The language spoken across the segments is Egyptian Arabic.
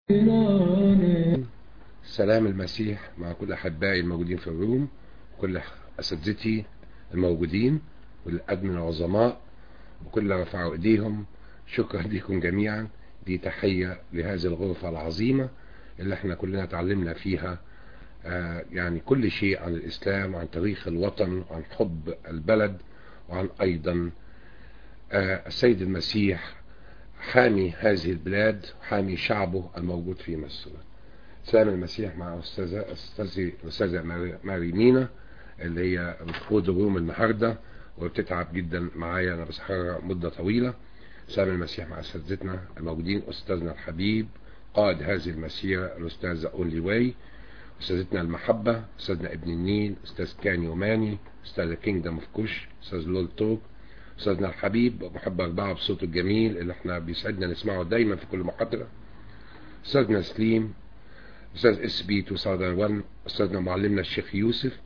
سلام المسيح مع كل أحبائي الموجودين في الروم كل أساتذتي الموجودين والأدمن العظماء وكل رفعوا إيديهم شكرا لكم جميعا دي تحية لهذه الغرفة العظيمة اللي احنا كلنا تعلمنا فيها آه يعني كل شيء عن الإسلام وعن تاريخ الوطن وعن حب البلد وعن أيضا آه السيد المسيح حامي هذه البلاد وحامي شعبه الموجود في مصر سلام المسيح مع أستاذة أستاذي الأستاذة ماري مينا اللي هي بتقود الروم النهاردة وبتتعب جدا معايا أنا بسحرها مدة طويلة سلام المسيح مع أساتذتنا الموجودين أستاذنا الحبيب قائد هذه المسيرة الأستاذ أولي واي أستاذتنا المحبة أستاذنا ابن النيل أستاذ كاني وماني أستاذ كينجدم اوف كوش أستاذ لول توك أستاذنا الحبيب محب أربعة بصوته الجميل اللي احنا بيسعدنا نسمعه دايما في كل محاضرة أستاذنا سليم أستاذ اس بي 2001 أستاذنا معلمنا الشيخ يوسف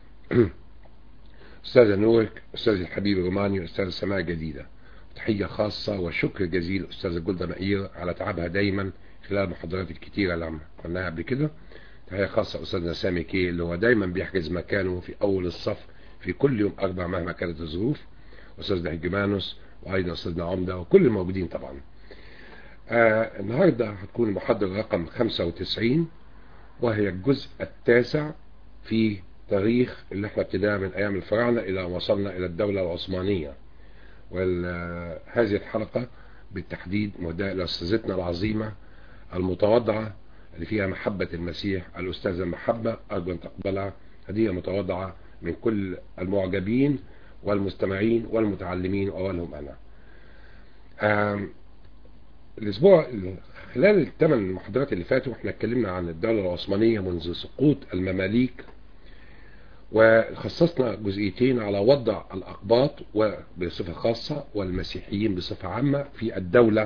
أستاذ نورك أستاذ الحبيب الروماني أستاذ سماء جديدة تحية خاصة وشكر جزيل أستاذة جولدا مائير على تعبها دايما خلال المحاضرات الكتيرة اللي عملناها قبل كده تحية خاصة أستاذنا سامي كي اللي هو دايما بيحجز مكانه في أول الصف في كل يوم أربع مهما كانت الظروف أستاذنا هجمانوس وأيضا أستاذنا عمدة وكل الموجودين طبعا آه النهاردة هتكون المحاضرة رقم 95 وهي الجزء التاسع في تاريخ اللي احنا ابتداء من أيام الفراعنة إلى وصلنا إلى الدولة العثمانية وهذه الحلقة بالتحديد مهداة إلى أستاذتنا العظيمة المتواضعة اللي فيها محبة المسيح الأستاذة المحبة أرجو أن تقبلها هدية متواضعة من كل المعجبين والمستمعين والمتعلمين وأولهم أنا الأسبوع خلال الثمان محاضرات اللي فاتوا احنا اتكلمنا عن الدولة العثمانية منذ سقوط المماليك وخصصنا جزئيتين على وضع الأقباط بصفة خاصة والمسيحيين بصفة عامة في الدولة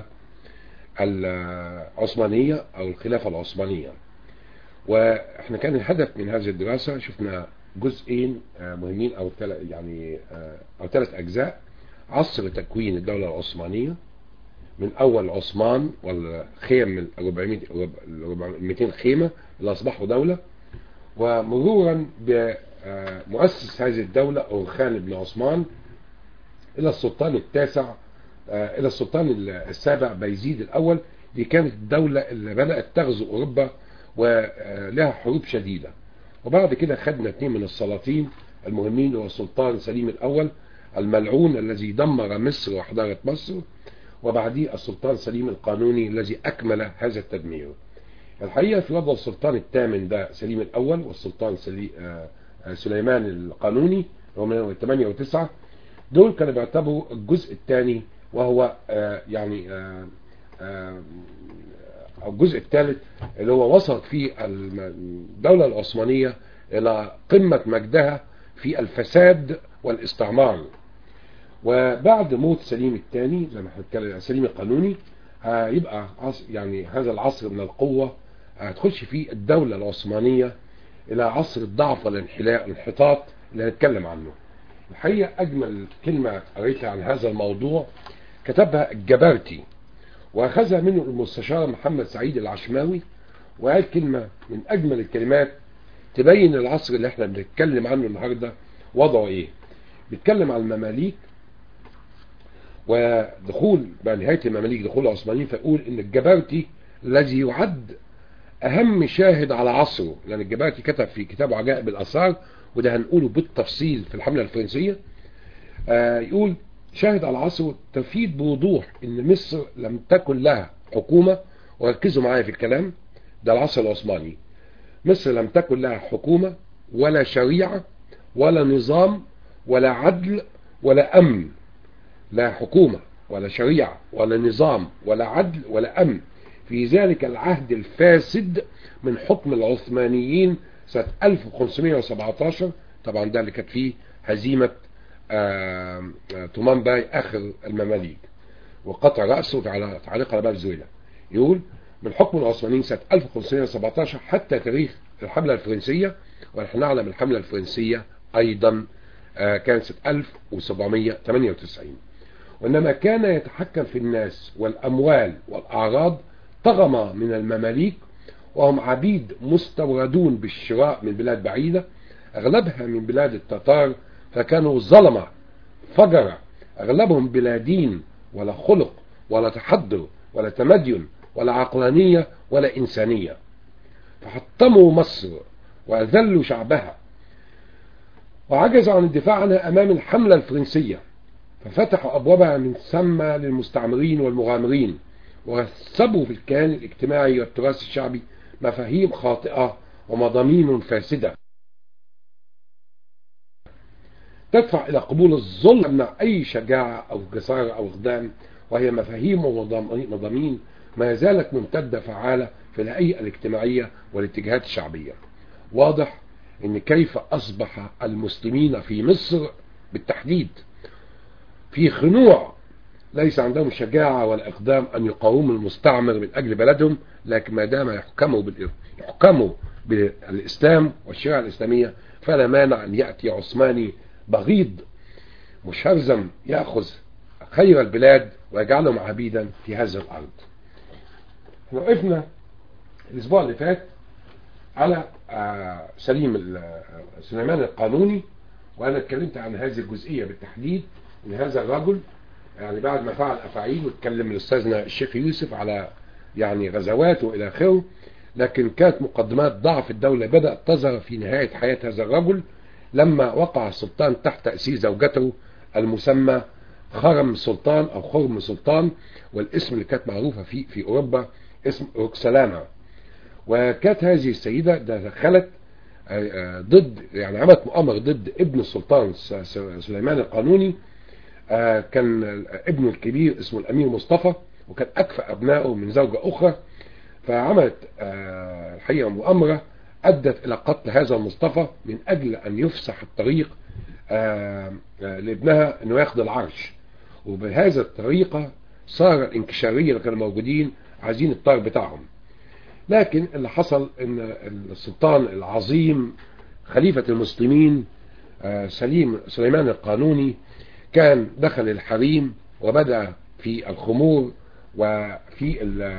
العثمانية أو الخلافة العثمانية وإحنا كان الهدف من هذه الدراسة شفنا جزئين مهمين أو يعني أو ثلاث أجزاء عصر تكوين الدولة العثمانية من أول عثمان والخيم من 400 200 خيمة اللي أصبحوا دولة ومرورا بمؤسس هذه الدولة أورخان بن عثمان إلى السلطان التاسع إلى السلطان السابع بيزيد الأول دي كانت الدولة اللي بدأت تغزو أوروبا ولها حروب شديدة وبعد كده خدنا اثنين من السلاطين المهمين هو السلطان سليم الأول الملعون الذي دمر مصر وحضارة مصر وبعديه السلطان سليم القانوني الذي أكمل هذا التدمير الحقيقة في وضع السلطان الثامن ده سليم الأول والسلطان سلي سليمان القانوني هو من 8 و9 دول كانوا بيعتبروا الجزء الثاني وهو يعني الجزء الثالث اللي هو وصلت فيه الدولة العثمانية إلى قمة مجدها في الفساد والاستعمار وبعد موت سليم الثاني زي ما هنتكلم سليم القانوني هيبقى يعني هذا العصر من القوة هتخش فيه الدولة العثمانية إلى عصر الضعف والانحطاط اللي هنتكلم عنه الحقيقة أجمل كلمة قريتها عن هذا الموضوع كتبها الجبرتي وأخذها منه المستشار محمد سعيد العشماوي وقال كلمة من أجمل الكلمات تبين العصر اللي احنا بنتكلم عنه النهاردة وضعه ايه بيتكلم عن المماليك ودخول بقى نهاية المماليك دخول العثمانيين فيقول ان الجبرتي الذي يعد اهم شاهد على عصره لان الجبرتي كتب في كتابه عجائب الاثار وده هنقوله بالتفصيل في الحملة الفرنسية آه يقول شاهد على عصره تفيد بوضوح ان مصر لم تكن لها حكومة وركزوا معايا في الكلام ده العصر العثماني مصر لم تكن لها حكومة ولا شريعة ولا نظام ولا عدل ولا أمن لا حكومة ولا شريعة ولا نظام ولا عدل ولا أمن في ذلك العهد الفاسد من حكم العثمانيين سنة 1517 طبعا ده اللي كانت فيه هزيمة تومان باي آخر المماليك وقطع رأسه على تعليق على باب زويلة يقول من حكم العثمانيين سنة 1517 حتى تاريخ الحملة الفرنسية ونحن نعلم الحملة الفرنسية أيضا كانت سنة 1798 وإنما كان يتحكم في الناس والأموال والأعراض طغمة من المماليك وهم عبيد مستوردون بالشراء من بلاد بعيدة أغلبها من بلاد التتار فكانوا ظلمة فجر أغلبهم بلا دين ولا خلق ولا تحضر ولا تمدين ولا عقلانية ولا إنسانية فحطموا مصر وأذلوا شعبها وعجزوا عن الدفاع عنها أمام الحملة الفرنسية ففتحوا أبوابها من ثم للمستعمرين والمغامرين ورسبوا في الكيان الاجتماعي والتراث الشعبي مفاهيم خاطئة ومضامين فاسدة تدفع إلى قبول الظلم مع أي شجاعة أو جسارة أو إقدام وهي مفاهيم ومضامين ما زالت ممتدة فعالة في الهيئة الاجتماعية والاتجاهات الشعبية واضح ان كيف اصبح المسلمين في مصر بالتحديد في خنوع ليس عندهم شجاعة ولا اقدام ان يقاوموا المستعمر من اجل بلدهم لكن ما دام يحكموا يحكموا بالاسلام والشريعة الاسلامية فلا مانع ان يأتي عثماني بغيض مشرزم يأخذ خير البلاد ويجعلهم عبيدا في هذه الارض احنا وقفنا الاسبوع اللي فات على سليم سليمان القانوني وانا اتكلمت عن هذه الجزئية بالتحديد ان هذا الرجل يعني بعد ما فعل افاعيل واتكلم الاستاذنا الشيخ يوسف على يعني غزواته الى اخره لكن كانت مقدمات ضعف الدولة بدأت تظهر في نهاية حياة هذا الرجل لما وقع السلطان تحت تأسيس زوجته المسمى خرم سلطان او خرم سلطان والاسم اللي كانت معروفة فيه في اوروبا اسم روكسلانا وكانت هذه السيدة دخلت ضد يعني عملت مؤامرة ضد ابن السلطان سليمان القانوني كان ابنه الكبير اسمه الامير مصطفى وكان اكفأ ابنائه من زوجة اخرى فعملت الحقيقة مؤامرة ادت الى قتل هذا المصطفى من اجل ان يفسح الطريق لابنها انه ياخد العرش وبهذا الطريقة صار الانكشارية اللي كانوا موجودين عايزين الطار بتاعهم لكن اللي حصل ان السلطان العظيم خليفة المسلمين سليم سليمان القانوني كان دخل الحريم وبدأ في الخمور وفي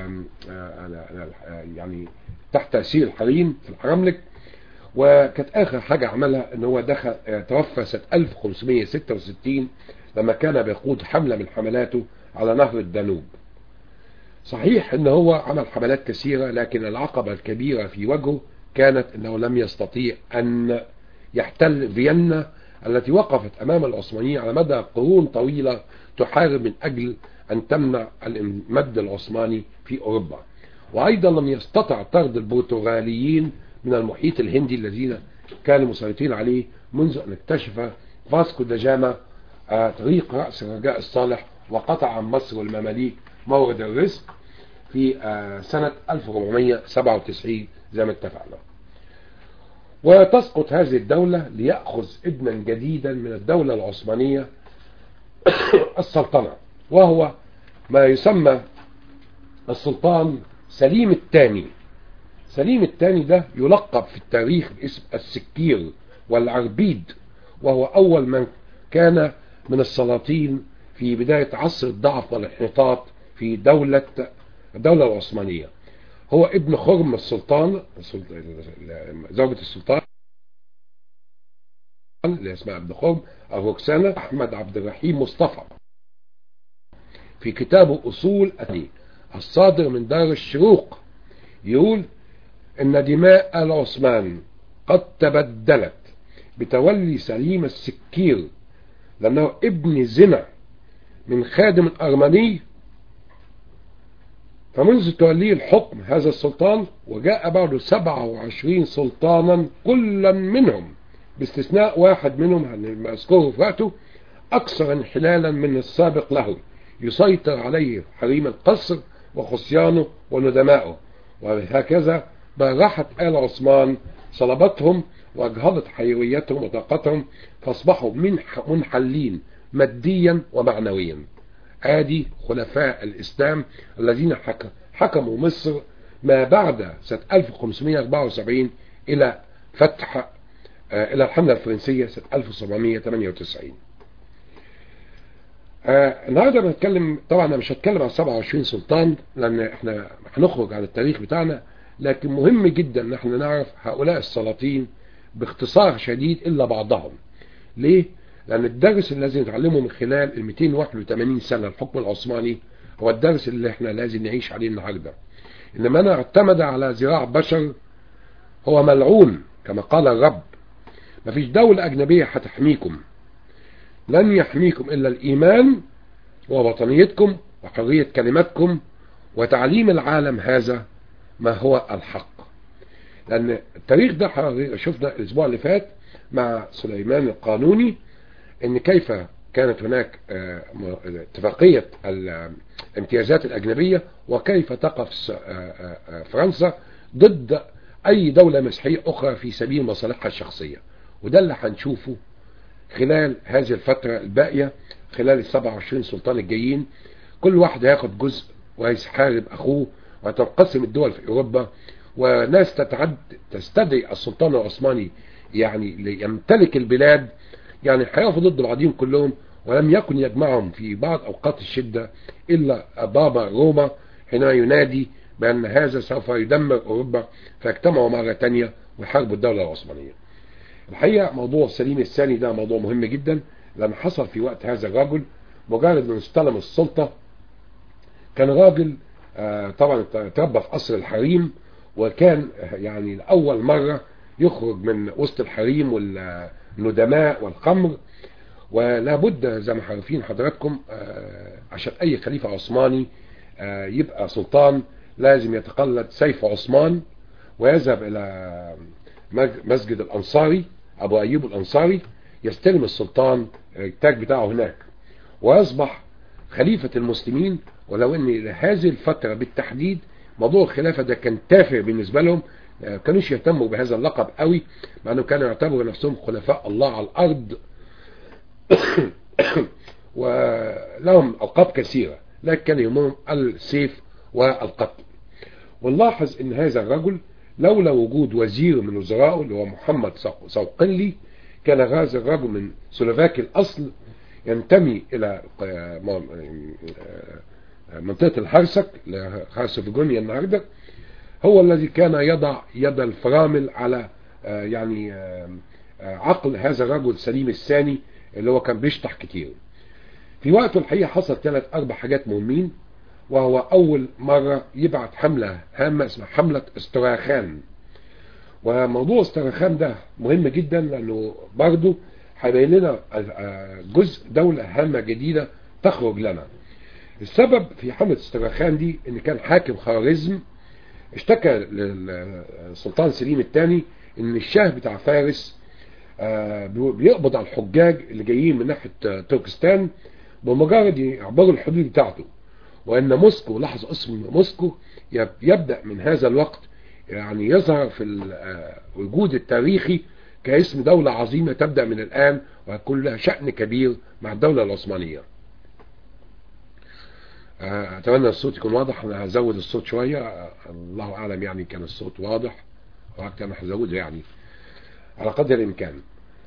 يعني تحت تأثير الحريم في الحرملك وكانت آخر حاجة عملها ان هو دخل توفى سنة 1566 لما كان بيقود حملة من حملاته على نهر الدانوب صحيح ان هو عمل حملات كثيرة لكن العقبة الكبيرة في وجهه كانت انه لم يستطيع ان يحتل فيينا التي وقفت امام العثمانيين على مدى قرون طويلة تحارب من اجل ان تمنع المد العثماني في اوروبا وايضا لم يستطع طرد البرتغاليين من المحيط الهندي الذين كانوا مسيطرين عليه منذ ان اكتشف فاسكو دا جاما طريق رأس الرجاء الصالح وقطع عن مصر والمماليك مورد الرزق في سنة 1497 زي ما اتفقنا وتسقط هذه الدولة ليأخذ ابنا جديدا من الدولة العثمانية السلطنة وهو ما يسمى السلطان سليم الثاني سليم الثاني ده يلقب في التاريخ باسم السكير والعربيد وهو أول من كان من السلاطين في بداية عصر الضعف والانحطاط في دولة الدولة العثمانية هو ابن خرم السلطان زوجة السلطان اللي اسمها ابن خرم الروكسانة أحمد عبد الرحيم مصطفى في كتابه أصول أتي الصادر من دار الشروق يقول إن دماء العثمان قد تبدلت بتولي سليم السكير لأنه ابن زنا من خادم أرمني فمنذ توليه الحكم هذا السلطان وجاء بعده 27 سلطانا كلا منهم باستثناء واحد منهم أذكره في وقته أكثر انحلالا من السابق له يسيطر عليه حريم القصر وخصيانه وندمائه وهكذا برحت آل عثمان صلبتهم وأجهضت حيويتهم وطاقتهم فأصبحوا منحلين ماديا ومعنويا ادي خلفاء الاسلام الذين حكموا مصر ما بعد سنة 1574 الى فتح آه الى الحملة الفرنسية سنة 1798 آه النهارده بنتكلم طبعا انا مش هتكلم عن 27 سلطان لان احنا هنخرج عن التاريخ بتاعنا لكن مهم جدا ان احنا نعرف هؤلاء السلاطين باختصار شديد الا بعضهم ليه؟ لان الدرس الذي نتعلمه من خلال ال 281 سنه الحكم العثماني هو الدرس اللي احنا لازم نعيش عليه النهارده ان من اعتمد على ذراع بشر هو ملعون كما قال الرب مفيش دولة أجنبية هتحميكم لن يحميكم إلا الإيمان ووطنيتكم وحرية كلماتكم وتعليم العالم هذا ما هو الحق لأن التاريخ ده شفنا الأسبوع اللي فات مع سليمان القانوني إن كيف كانت هناك اتفاقية الامتيازات الأجنبية وكيف تقف فرنسا ضد أي دولة مسيحية أخرى في سبيل مصالحها الشخصية وده اللي هنشوفه خلال هذه الفترة الباقية خلال ال 27 سلطان الجايين كل واحد هياخد جزء وهيحارب أخوه وتنقسم الدول في أوروبا وناس تتعد تستدعي السلطان العثماني يعني ليمتلك البلاد يعني هيقفوا ضد بعضهم كلهم ولم يكن يجمعهم في بعض أوقات الشدة إلا بابا روما حينما ينادي بأن هذا سوف يدمر أوروبا فيجتمعوا مرة تانية ويحاربوا الدولة العثمانية الحقيقة موضوع سليم الثاني ده موضوع مهم جدا لأن حصل في وقت هذا الرجل مجرد من استلم السلطة كان راجل آه طبعا تربى في قصر الحريم وكان يعني لأول مرة يخرج من وسط الحريم والندماء والخمر ولا بد زي ما عارفين حضراتكم آه عشان أي خليفة عثماني آه يبقى سلطان لازم يتقلد سيف عثمان ويذهب إلى مسجد الأنصاري أبو أيوب الأنصاري يستلم السلطان التاج بتاعه هناك ويصبح خليفة المسلمين ولو أن هذه الفترة بالتحديد موضوع الخلافة ده كان تافه بالنسبة لهم كانوش يهتموا بهذا اللقب قوي مع أنه كانوا يعتبروا نفسهم خلفاء الله على الأرض ولهم ألقاب كثيرة لكن كان يهمهم السيف والقتل ونلاحظ ان هذا الرجل لولا وجود وزير من وزرائه اللي هو محمد صوقلي كان هذا الرجل من سلوفاكي الأصل ينتمي إلى منطقة الهرسك هرسفجونيا النهاردة هو الذي كان يضع يد الفرامل على يعني عقل هذا الرجل سليم الثاني اللي هو كان بيشطح كتير في وقته الحقيقة حصل ثلاث أربع حاجات مهمين وهو أول مرة يبعت حملة هامة اسمها حملة استراخان وموضوع استراخان ده مهم جدا لأنه برضه هيبين لنا جزء دولة هامة جديدة تخرج لنا السبب في حملة استراخان دي ان كان حاكم خوارزم اشتكى للسلطان سليم الثاني ان الشاه بتاع فارس بيقبض على الحجاج اللي جايين من ناحية تركستان بمجرد يعبروا الحدود بتاعته وان موسكو لاحظ اسم موسكو يبدأ من هذا الوقت يعني يظهر في الوجود التاريخي كاسم دولة عظيمة تبدأ من الآن ويكون لها شأن كبير مع الدولة العثمانية أتمنى الصوت يكون واضح أنا هزود الصوت شوية الله أعلم يعني كان الصوت واضح وأكتر أنا هزوده يعني على قدر الإمكان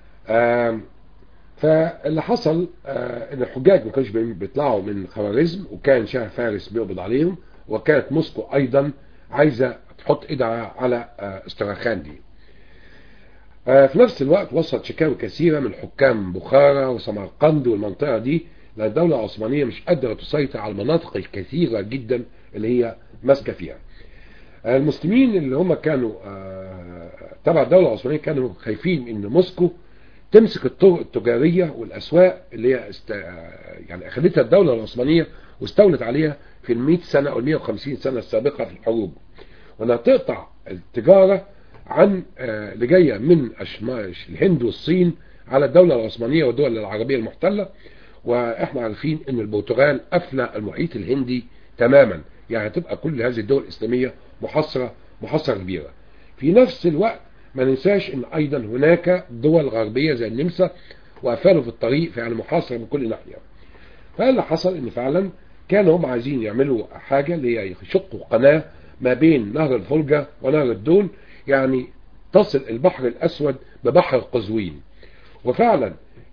فاللي حصل ان الحجاج ما كانوش بيطلعوا من خوارزم وكان شاه فارس بيقبض عليهم وكانت موسكو ايضا عايزه تحط ايدها على استراخان دي في نفس الوقت وصلت شكاوي كثيرة من حكام بخارى وسمرقند والمنطقة دي لأن الدولة العثمانية مش قادرة تسيطر على المناطق الكثيرة جدا اللي هي ماسكة فيها المسلمين اللي هم كانوا تبع الدولة العثمانية كانوا خايفين ان موسكو تمسك الطرق التجارية والأسواق اللي هي است... يعني أخذتها الدولة العثمانية واستولت عليها في المئة سنة أو المئة وخمسين سنة السابقة في الحروب وأنها تقطع التجارة عن اللي جاية من الهند والصين على الدولة العثمانية والدول العربية المحتلة وإحنا عارفين أن البرتغال قفل المحيط الهندي تماما يعني تبقى كل هذه الدول الإسلامية محصرة محصرة كبيرة في نفس الوقت ما ننساش ان ايضا هناك دول غربية زي النمسا وقفلوا في الطريق في محاصرة من كل ناحية فاللي حصل ان فعلا كانوا هم عايزين يعملوا حاجة اللي هي يشقوا قناة ما بين نهر الفولجا ونهر الدون يعني تصل البحر الاسود ببحر القزوين وفعلا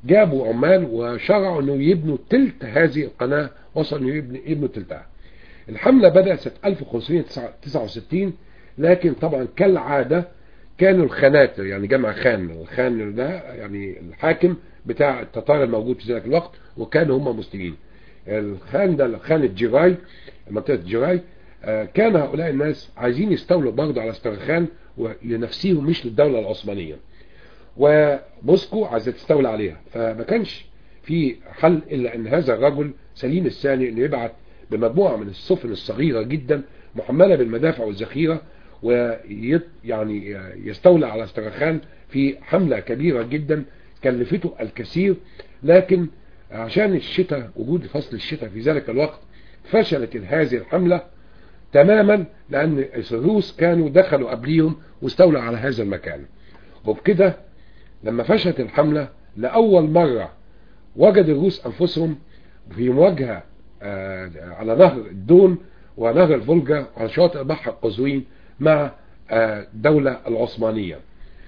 جابوا عمال وشرعوا انه يبنوا تلت هذه القناة وصلوا انه يبنوا, يبنوا تلتها الحملة بدأت سنة 1569 لكن طبعا كالعادة كانوا الخناتر يعني جمع خان الخان ده يعني الحاكم بتاع التتار الموجود في ذلك الوقت وكانوا هم مسلمين الخان ده خان الجراي منطقة الجراي كان هؤلاء الناس عايزين يستولوا برضه على استرخان لنفسهم مش للدولة العثمانية وموسكو عايزة تستولى عليها فما كانش في حل إلا أن هذا الرجل سليم الثاني أنه يبعت بمجموعة من السفن الصغيرة جدا محملة بالمدافع والذخيرة ويعني يستولى على استرخان في حملة كبيرة جدا كلفته الكثير لكن عشان الشتاء وجود فصل الشتاء في ذلك الوقت فشلت هذه الحملة تماما لأن الروس كانوا دخلوا قبليهم واستولوا على هذا المكان وبكده لما فشلت الحملة لأول مرة وجد الروس أنفسهم في مواجهة على نهر الدون ونهر الفولجا على شاطئ بحر قزوين مع الدولة العثمانية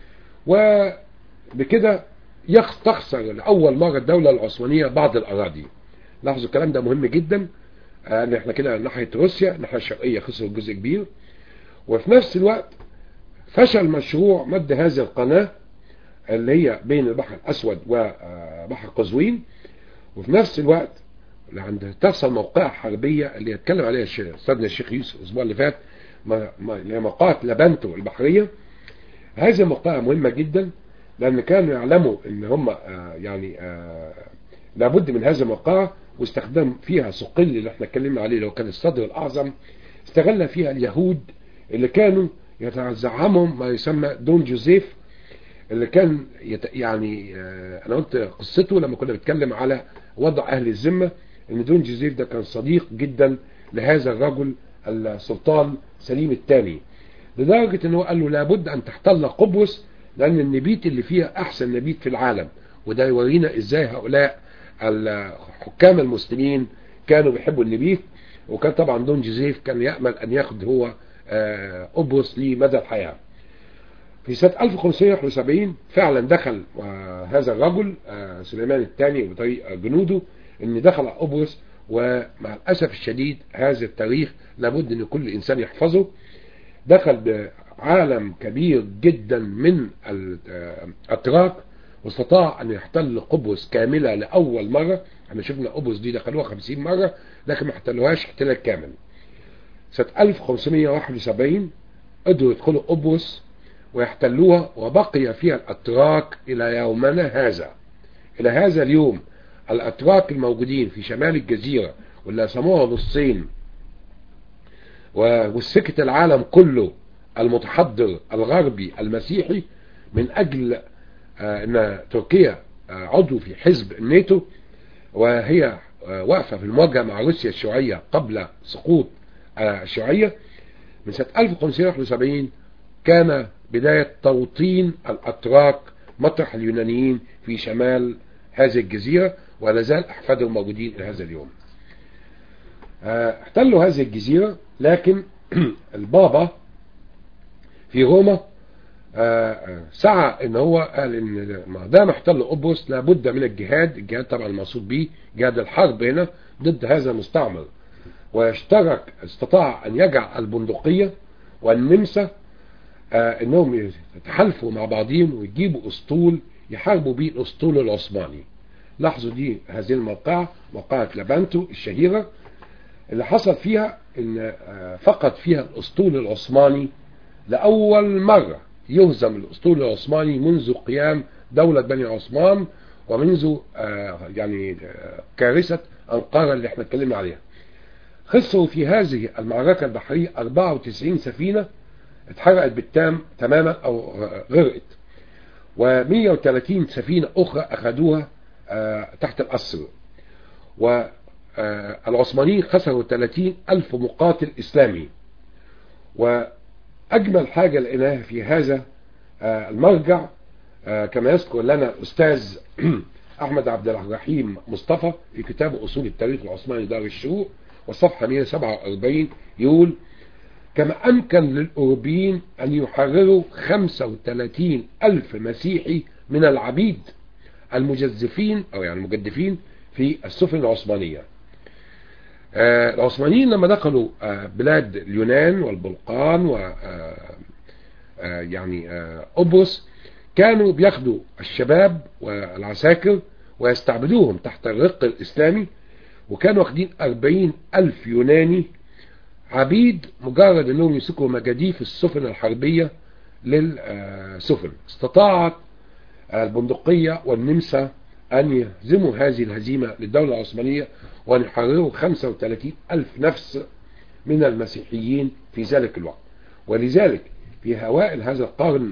وبكده تخسر لأول مرة الدولة العثمانية بعض الأراضي لاحظوا الكلام ده مهم جدا ان احنا كده ناحية روسيا الناحية الشرقية خسروا جزء كبير وفي نفس الوقت فشل مشروع مد هذه القناة اللي هي بين البحر الأسود وبحر قزوين وفي نفس الوقت عند تحصل موقعة حربية اللي يتكلم عليها استاذنا الشيخ يوسف الأسبوع اللي فات موقعة لبنتو البحرية هذه الموقعة مهمة جدا لأن كانوا يعلموا ان هم يعني لابد من هذه الموقعة واستخدام فيها سقل اللي احنا اتكلمنا عليه لو كان الصدر الأعظم استغل فيها اليهود اللي كانوا يتزعمهم ما يسمى دون جوزيف اللي كان يت... يعني اه انا قلت قصته لما كنا بنتكلم على وضع اهل الذمه ان دون جوزيف ده كان صديق جدا لهذا الرجل السلطان سليم الثاني لدرجه انه قال له لابد ان تحتل قبرص لان النبيت اللي فيها احسن نبيت في العالم وده يورينا ازاي هؤلاء الحكام المسلمين كانوا بيحبوا النبيت وكان طبعا دون جوزيف كان يأمل ان ياخد هو قبرص لمدى الحياه في سنة 1571 فعلا دخل هذا الرجل سليمان الثاني بطريق جنوده ان دخل قبرص ومع الأسف الشديد هذا التاريخ لابد ان كل انسان يحفظه دخل بعالم كبير جدا من الاتراك واستطاع ان يحتل قبرص كاملة لأول مرة احنا شفنا قبرص دي دخلوها 50 مرة لكن ما احتلوهاش احتلال كامل سنة 1571 قدروا يدخلوا قبرص ويحتلوها وبقي فيها الأتراك إلى يومنا هذا إلى هذا اليوم الأتراك الموجودين في شمال الجزيرة واللي سموها نصين وسكت العالم كله المتحضر الغربي المسيحي من أجل أن تركيا عضو في حزب الناتو وهي واقفة في المواجهة مع روسيا الشيوعية قبل سقوط الشيوعية من سنة 1571 كان بداية توطين الأتراك مطرح اليونانيين في شمال هذه الجزيرة ولا زال أحفادهم موجودين إلى هذا اليوم احتلوا هذه الجزيرة لكن البابا في روما سعى ان هو قال ان ما دام احتل قبرص لابد من الجهاد الجهاد طبعا المقصود به جهاد الحرب هنا ضد هذا المستعمر واشترك استطاع ان يجعل البندقية والنمسا آه انهم يتحالفوا مع بعضهم ويجيبوا اسطول يحاربوا به الاسطول العثماني لاحظوا دي هذه الموقعة موقعة لبانتو الشهيرة اللي حصل فيها ان آه فقد فيها الاسطول العثماني لأول مرة يهزم الاسطول العثماني منذ قيام دولة بني عثمان ومنذ آه يعني كارثة أنقرة اللي احنا اتكلمنا عليها خسروا في هذه المعركة البحرية 94 سفينة اتحرقت بالتام تماما او غرقت و130 سفينة اخرى اخذوها اه تحت الاسر والعثمانيين خسروا 30 الف مقاتل اسلامي واجمل حاجة لقيناها في هذا اه المرجع اه كما يذكر لنا الاستاذ احمد عبد الرحيم مصطفى في كتاب اصول التاريخ العثماني دار الشروق والصفحة 147 يقول كما أمكن للأوروبيين أن يحرروا 35 ألف مسيحي من العبيد المجزفين أو يعني المجدفين في السفن العثمانية آه العثمانيين لما دخلوا آه بلاد اليونان والبلقان و يعني أبرص كانوا بياخدوا الشباب والعساكر ويستعبدوهم تحت الرق الإسلامي وكانوا واخدين أربعين ألف يوناني عبيد مجرد أنهم يمسكوا مجاديف السفن الحربية للسفن استطاعت البندقية والنمسا أن يهزموا هذه الهزيمة للدولة العثمانية وأن يحرروا 35 ألف نفس من المسيحيين في ذلك الوقت ولذلك في أوائل هذا القرن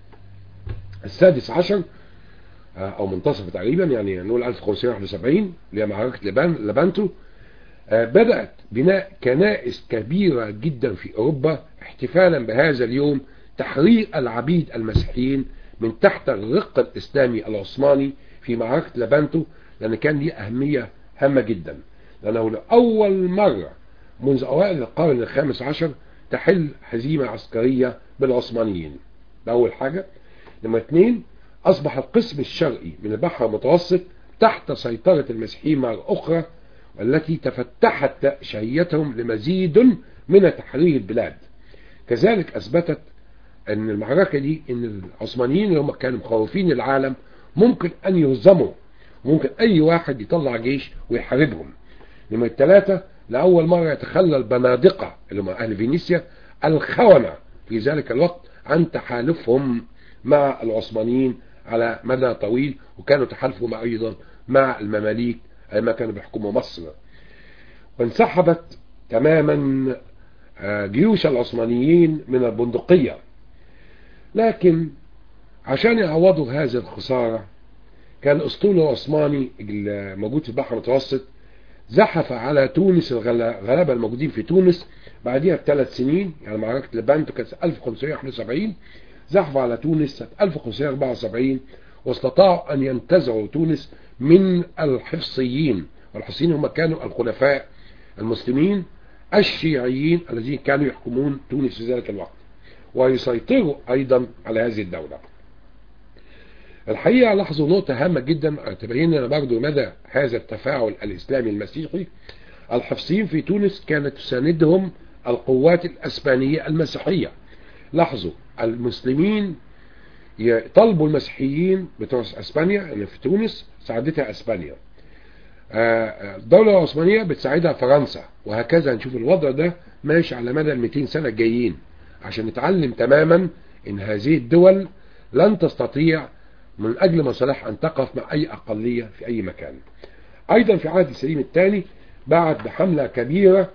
السادس عشر أو منتصف تقريبا يعني نقول 1571 اللي هي معركة لبانتو بدأت بناء كنائس كبيرة جدا في أوروبا احتفالا بهذا اليوم تحرير العبيد المسيحيين من تحت الرق الإسلامي العثماني في معركة لبانتو لأن كان ليه أهمية هامة جدا لأنه لأول مرة منذ أوائل القرن الخامس عشر تحل هزيمة عسكرية بالعثمانيين ده أول حاجة نمرة اثنين أصبح القسم الشرقي من البحر المتوسط تحت سيطرة المسيحيين مرة أخرى والتي تفتحت شهيتهم لمزيد من تحرير البلاد كذلك أثبتت أن المعركة دي أن العثمانيين اللي هم كانوا مخوفين العالم ممكن أن يهزموا ممكن أي واحد يطلع جيش ويحاربهم نمرة ثلاثة لأول مرة يتخلى البنادقة اللي هم أهل فينيسيا الخونة في ذلك الوقت عن تحالفهم مع العثمانيين على مدى طويل وكانوا تحالفهم أيضا مع المماليك ما كانوا بيحكموا مصر وانسحبت تماما جيوش العثمانيين من البندقية لكن عشان يعوضوا هذه الخسارة كان الاسطول العثماني الموجود في البحر المتوسط زحف على تونس الغلابة الموجودين في تونس بعدها بثلاث سنين يعني معركة لبانتو كانت 1571 زحفوا على تونس سنة 1574 واستطاعوا أن ينتزعوا تونس من الحفصيين والحفصيين هم كانوا الخلفاء المسلمين الشيعيين الذين كانوا يحكمون تونس في ذلك الوقت ويسيطروا أيضا على هذه الدولة الحقيقة لاحظوا نقطة هامة جدا تبين لنا برضو مدى هذا التفاعل الإسلامي المسيحي الحفصيين في تونس كانت تساندهم القوات الأسبانية المسيحية لاحظوا المسلمين يطلبوا المسيحيين بتوع اسبانيا يعني في تونس ساعدتها اسبانيا الدولة العثمانية بتساعدها فرنسا وهكذا نشوف الوضع ده ماشي على مدى ال 200 سنة الجايين عشان نتعلم تماما ان هذه الدول لن تستطيع من اجل مصالح ان تقف مع اي اقلية في اي مكان ايضا في عهد السليم الثاني بعد بحملة كبيرة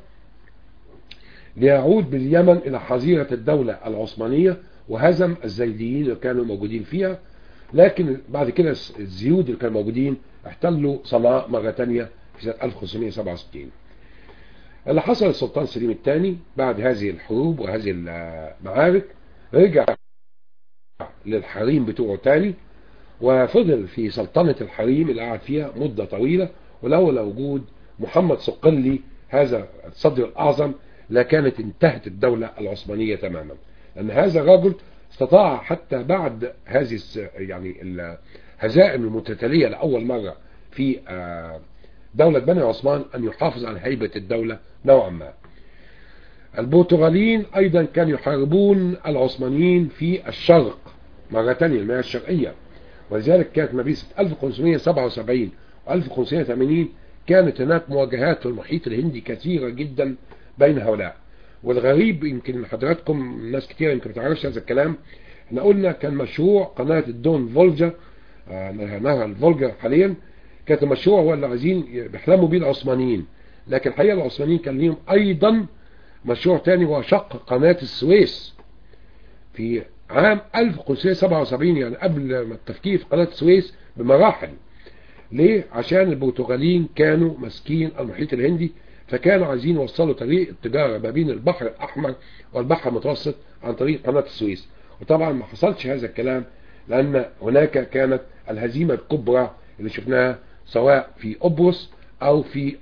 ليعود باليمن الى حظيرة الدولة العثمانية وهزم الزيديين اللي كانوا موجودين فيها لكن بعد كده الزيود اللي كانوا موجودين احتلوا صنعاء مرة تانية في سنة 1567 اللي حصل السلطان سليم الثاني بعد هذه الحروب وهذه المعارك رجع للحريم بتوعه تاني وفضل في سلطنة الحريم اللي قعد فيها مدة طويلة ولولا وجود محمد صقلي هذا الصدر الأعظم لكانت انتهت الدولة العثمانية تماما لأن هذا الرجل استطاع حتى بعد هذه يعني الهزائم المتتالية لأول مرة في دولة بني عثمان أن يحافظ على هيبة الدولة نوعا ما البرتغاليين أيضا كانوا يحاربون العثمانيين في الشرق مرة ثانية المياه الشرقية ولذلك كانت ما بين 1577 و 1580 كانت هناك مواجهات في المحيط الهندي كثيرة جدا بين هؤلاء والغريب يمكن حضراتكم ناس كتير يمكن ما تعرفش هذا الكلام احنا قلنا كان مشروع قناة الدون فولجا آه نهر الفولجا حاليا كانت المشروع هو اللي عايزين بيحلموا بيه العثمانيين لكن الحقيقة العثمانيين كان ليهم ايضا مشروع تاني هو شق قناة السويس في عام 1577 يعني قبل ما التفكير في قناة السويس بمراحل ليه؟ عشان البرتغاليين كانوا ماسكين المحيط الهندي فكانوا عايزين يوصلوا طريق التجارة ما بين البحر الأحمر والبحر المتوسط عن طريق قناة السويس وطبعا ما حصلش هذا الكلام لأن هناك كانت الهزيمة الكبرى اللي شفناها سواء في أبرص أو في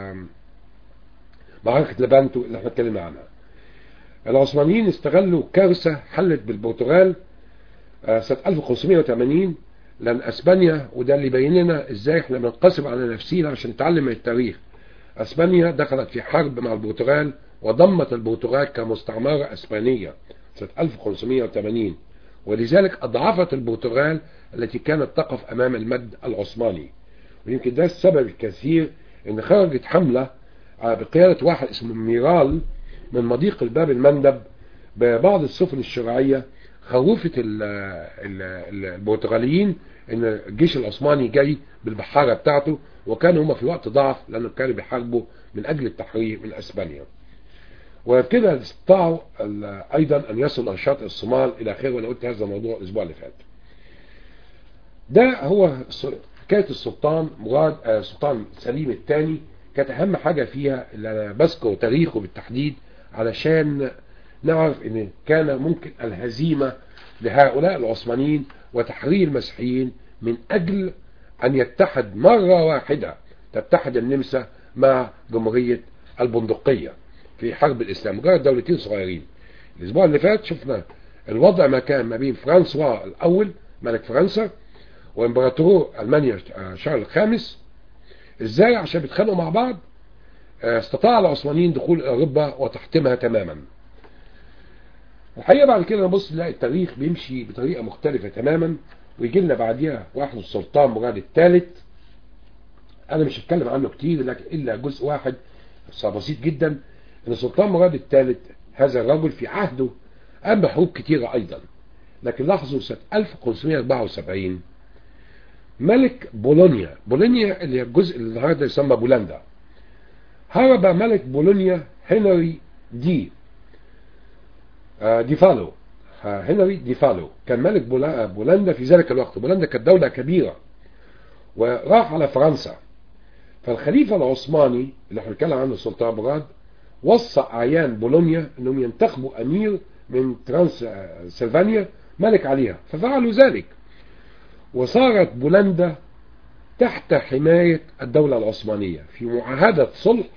معركة لبانتو اللي احنا اتكلمنا عنها العثمانيين استغلوا كارثة حلت بالبرتغال سنة 1580 لان اسبانيا وده اللي يبين لنا ازاي احنا بننقسم على نفسينا عشان نتعلم من التاريخ اسبانيا دخلت في حرب مع البرتغال وضمت البرتغال كمستعمرة اسبانية سنة 1580 ولذلك اضعفت البرتغال التي كانت تقف امام المد العثماني ويمكن ده السبب الكثير ان خرجت حملة بقيادة واحد اسمه ميرال من مضيق الباب المندب ببعض السفن الشرعية خوفت البرتغاليين ان الجيش العثماني جاي بالبحارة بتاعته وكانوا هم في وقت ضعف لانه كانوا بيحاربوا من اجل التحرير من اسبانيا وبكده استطاعوا ايضا ان يصلوا الى شاطئ الصومال الى اخره وانا قلت هذا الموضوع الاسبوع اللي فات ده هو حكايه السلطان مراد آه سلطان سليم الثاني كانت اهم حاجه فيها اللي انا بذكر تاريخه بالتحديد علشان نعرف ان كان ممكن الهزيمه لهؤلاء العثمانيين وتحرير المسيحيين من اجل ان يتحد مره واحده تتحد النمسا مع جمهوريه البندقيه في حرب الاسلام مجرد دولتين صغيرين الاسبوع اللي فات شفنا الوضع ما كان ما بين فرانسوا الاول ملك فرنسا وامبراطور المانيا شارل الخامس ازاي عشان بيتخانقوا مع بعض استطاع العثمانيين دخول اوروبا وتحطيمها تماما الحقيقه بعد كده نبص نلاقي التاريخ بيمشي بطريقه مختلفه تماما ويجي لنا بعديها واحد السلطان مراد الثالث انا مش هتكلم عنه كتير لكن الا جزء واحد بسيط جدا ان السلطان مراد الثالث هذا الرجل في عهده قام بحروب كتيرة ايضا لكن لاحظوا سنة 1574 ملك بولونيا بولونيا اللي هي الجزء اللي النهارده يسمى بولندا هرب ملك بولونيا هنري دي آه ديفالو آه هنري ديفالو كان ملك بولندا في ذلك الوقت بولندا كانت دولة كبيرة وراح على فرنسا فالخليفة العثماني اللي احنا بنتكلم عنه السلطان مراد وصى أعيان بولونيا أنهم ينتخبوا أمير من ترانس سلفانيا ملك عليها ففعلوا ذلك وصارت بولندا تحت حماية الدولة العثمانية في معاهدة صلح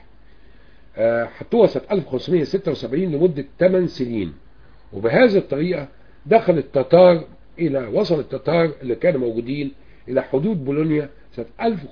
حطوها سنة 1576 لمدة 8 سنين وبهذه الطريقة دخل التتار إلى وصل التتار اللي كانوا موجودين إلى حدود بولونيا سنة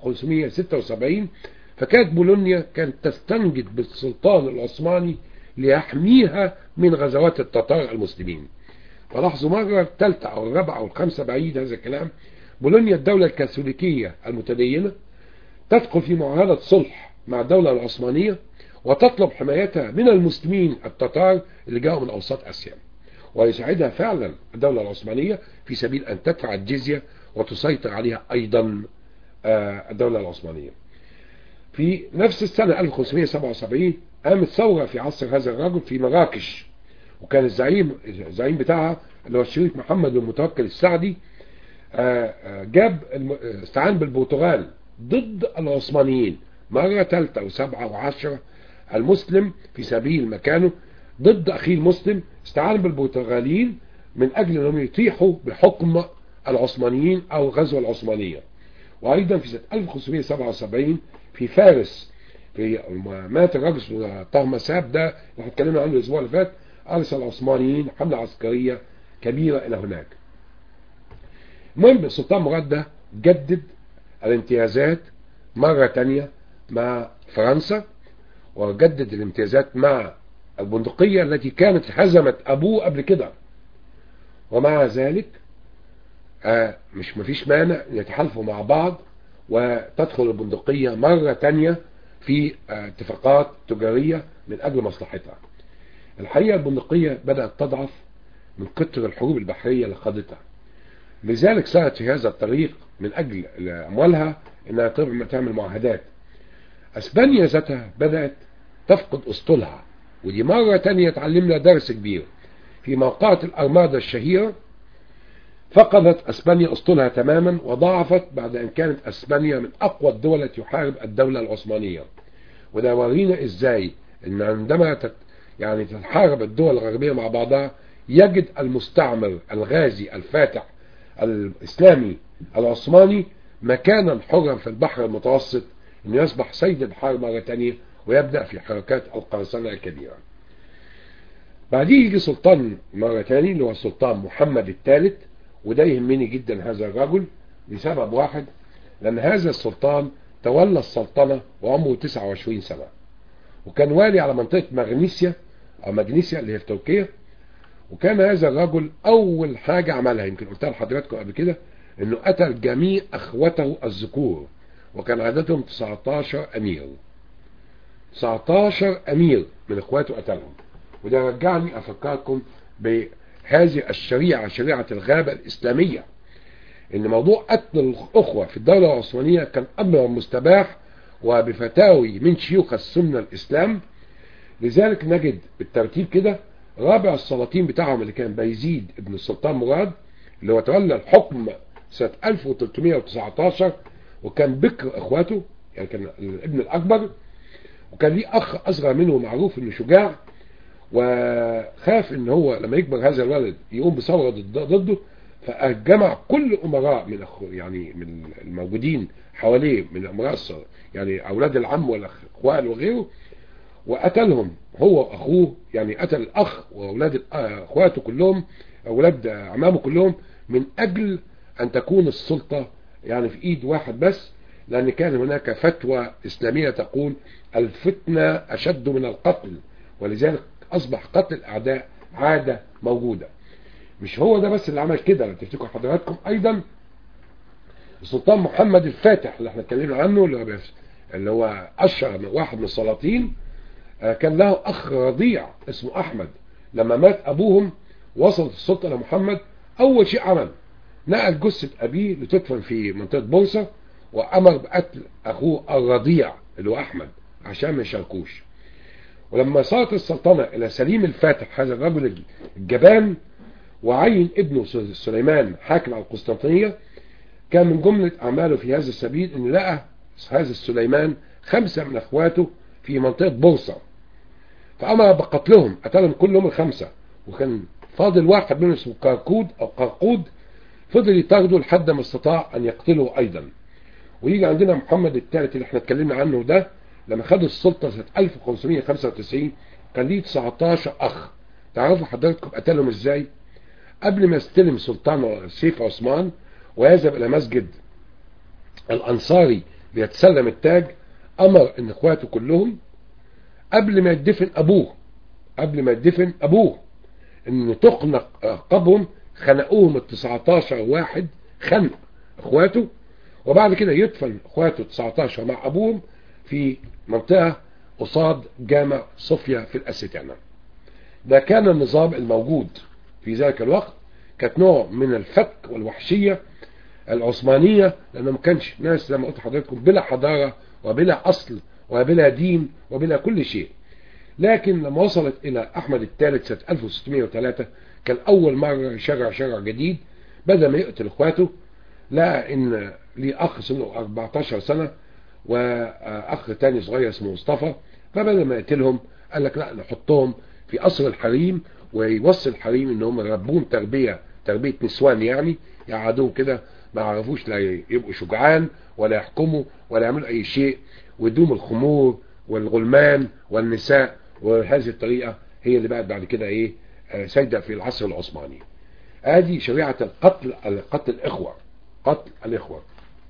1576 فكانت بولونيا كانت تستنجد بالسلطان العثماني ليحميها من غزوات التتار المسلمين فلاحظوا مرة الثالثة أو الرابعة أو الخامسة بعيد هذا الكلام بولونيا الدولة الكاثوليكية المتدينة تدخل في معاهدة صلح مع الدولة العثمانية وتطلب حمايتها من المسلمين التتار اللي جاءوا من أوسط آسيا ويساعدها فعلا الدولة العثمانية في سبيل أن تدفع الجزية وتسيطر عليها أيضا الدولة العثمانية في نفس السنة 1577 قامت ثورة في عصر هذا الرجل في مراكش وكان الزعيم الزعيم بتاعها اللي هو الشريف محمد المتوكل السعدي جاب استعان بالبرتغال ضد العثمانيين مرة ثالثة وسبعة وعشرة المسلم في سبيل مكانه ضد أخيه المسلم استعان بالبرتغاليين من أجل أنهم يطيحوا بحكم العثمانيين أو الغزوة العثمانية وأيضا في سنة 1577 في فارس في مات الرجل اسمه طهمساب ده اللي اتكلمنا عنه الأسبوع اللي فات أرسل العثمانيين حملة عسكرية كبيرة إلى هناك المهم السلطان مراد ده جدد الامتيازات مرة تانية مع فرنسا وجدد الامتيازات مع البندقية التي كانت هزمت أبوه قبل كده ومع ذلك آه مش مفيش مانع يتحالفوا مع بعض وتدخل البندقية مرة تانية في آه اتفاقات تجارية من أجل مصلحتها الحقيقة البندقية بدأت تضعف من كتر الحروب البحرية اللي خاضتها لذلك سارت في هذا الطريق من أجل أموالها إنها تعمل معاهدات أسبانيا ذاتها بدأت تفقد أسطولها ودي مرة تانية تعلمنا درس كبير في موقعة الأرمادة الشهيرة فقدت أسبانيا أسطولها تماما وضعفت بعد أن كانت أسبانيا من أقوى الدول التي يحارب الدولة العثمانية وده ورينا إزاي إن عندما تت يعني تتحارب الدول الغربية مع بعضها يجد المستعمر الغازي الفاتح الإسلامي العثماني مكانا حرا في البحر المتوسط أنه يصبح سيد البحار مرة تانية ويبدأ في حركات القرصنة الكبيرة بعديه يجي سلطان مرة تانية اللي هو السلطان محمد الثالث وده يهمني جدا هذا الرجل لسبب واحد لأن هذا السلطان تولى السلطنة وعمره 29 سنة وكان والي على منطقة مغنيسيا أو مغنيسيا اللي هي في تركيا وكان هذا الرجل أول حاجة عملها يمكن قلتها لحضراتكم قبل كده إنه قتل جميع أخوته الذكور وكان عددهم 19 أمير 19 أمير من إخواته قتلهم وده رجعني أفكركم بهذه الشريعة شريعة الغابة الإسلامية إن موضوع قتل الأخوة في الدولة العثمانية كان أمر مستباح وبفتاوي من شيوخ السنة الإسلام لذلك نجد بالترتيب كده رابع السلاطين بتاعهم اللي كان بيزيد ابن السلطان مراد اللي هو تولى الحكم سنة 1319 وكان بكر اخواته يعني كان الابن الاكبر وكان ليه اخ اصغر منه معروف انه شجاع وخاف ان هو لما يكبر هذا الولد يقوم بثوره ضده فجمع كل امراء من أخو يعني من الموجودين حواليه من امراء يعني اولاد العم والاخوال وغيره وقتلهم هو واخوه يعني قتل الاخ واولاد اخواته كلهم اولاد عمامه كلهم من اجل ان تكون السلطة يعني في ايد واحد بس لان كان هناك فتوى اسلامية تقول الفتنة اشد من القتل ولذلك اصبح قتل الاعداء عادة موجودة مش هو ده بس اللي عمل كده لو تفتكروا حضراتكم ايضا السلطان محمد الفاتح اللي احنا اتكلمنا عنه اللي هو اللي هو اشهر واحد من السلاطين كان له اخ رضيع اسمه احمد لما مات ابوهم وصلت السلطة لمحمد اول شيء عمل نقل جثة ابيه لتدفن في منطقة بورصة وامر بقتل اخوه الرضيع اللي هو احمد عشان ما يشاركوش ولما صارت السلطنة الى سليم الفاتح هذا الرجل الجبان وعين ابنه سليمان حاكم على القسطنطينية كان من جملة اعماله في هذا السبيل ان لقى هذا السليمان خمسة من اخواته في منطقة بورصة فامر بقتلهم قتلهم كلهم الخمسة وكان فاضل واحد منهم اسمه كركود او قرقود فضل يطارده لحد ما استطاع ان يقتله ايضا ويجي عندنا محمد الثالث اللي احنا اتكلمنا عنه ده لما خد السلطة سنة 1595 كان ليه 19 اخ تعرفوا حضراتكم قتلهم ازاي قبل ما يستلم سلطان سيف عثمان ويذهب الى مسجد الانصاري ليتسلم التاج امر ان اخواته كلهم قبل ما يدفن ابوه قبل ما يدفن ابوه ان تخنق قبرهم خنقوهم ال 19 واحد خنق اخواته وبعد كده يدفن اخواته 19 مع ابوهم في منطقة قصاد جامع صوفيا في الاستانة ده كان النظام الموجود في ذلك الوقت كانت نوع من الفك والوحشية العثمانية لانه ما كانش ناس زي ما قلت لحضراتكم بلا حضارة وبلا اصل وبلا دين وبلا كل شيء لكن لما وصلت الى احمد الثالث سنة 1603 كان اول مرة يشرع شرع جديد بدل ما يقتل اخواته لقى ان ليه اخ سنه 14 سنة واخ تاني صغير اسمه مصطفى فبدل ما يقتلهم قال لك لا نحطهم في قصر الحريم ويوصي الحريم ان هم يربون تربية تربية نسوان يعني يقعدوهم كده ما يعرفوش لا يبقوا شجعان ولا يحكموا ولا يعملوا اي شيء ويدوم الخمور والغلمان والنساء وهذه الطريقة هي اللي بقت بعد كده ايه سيدة في العصر العثماني ادي شريعة القتل قتل الاخوة قتل الاخوة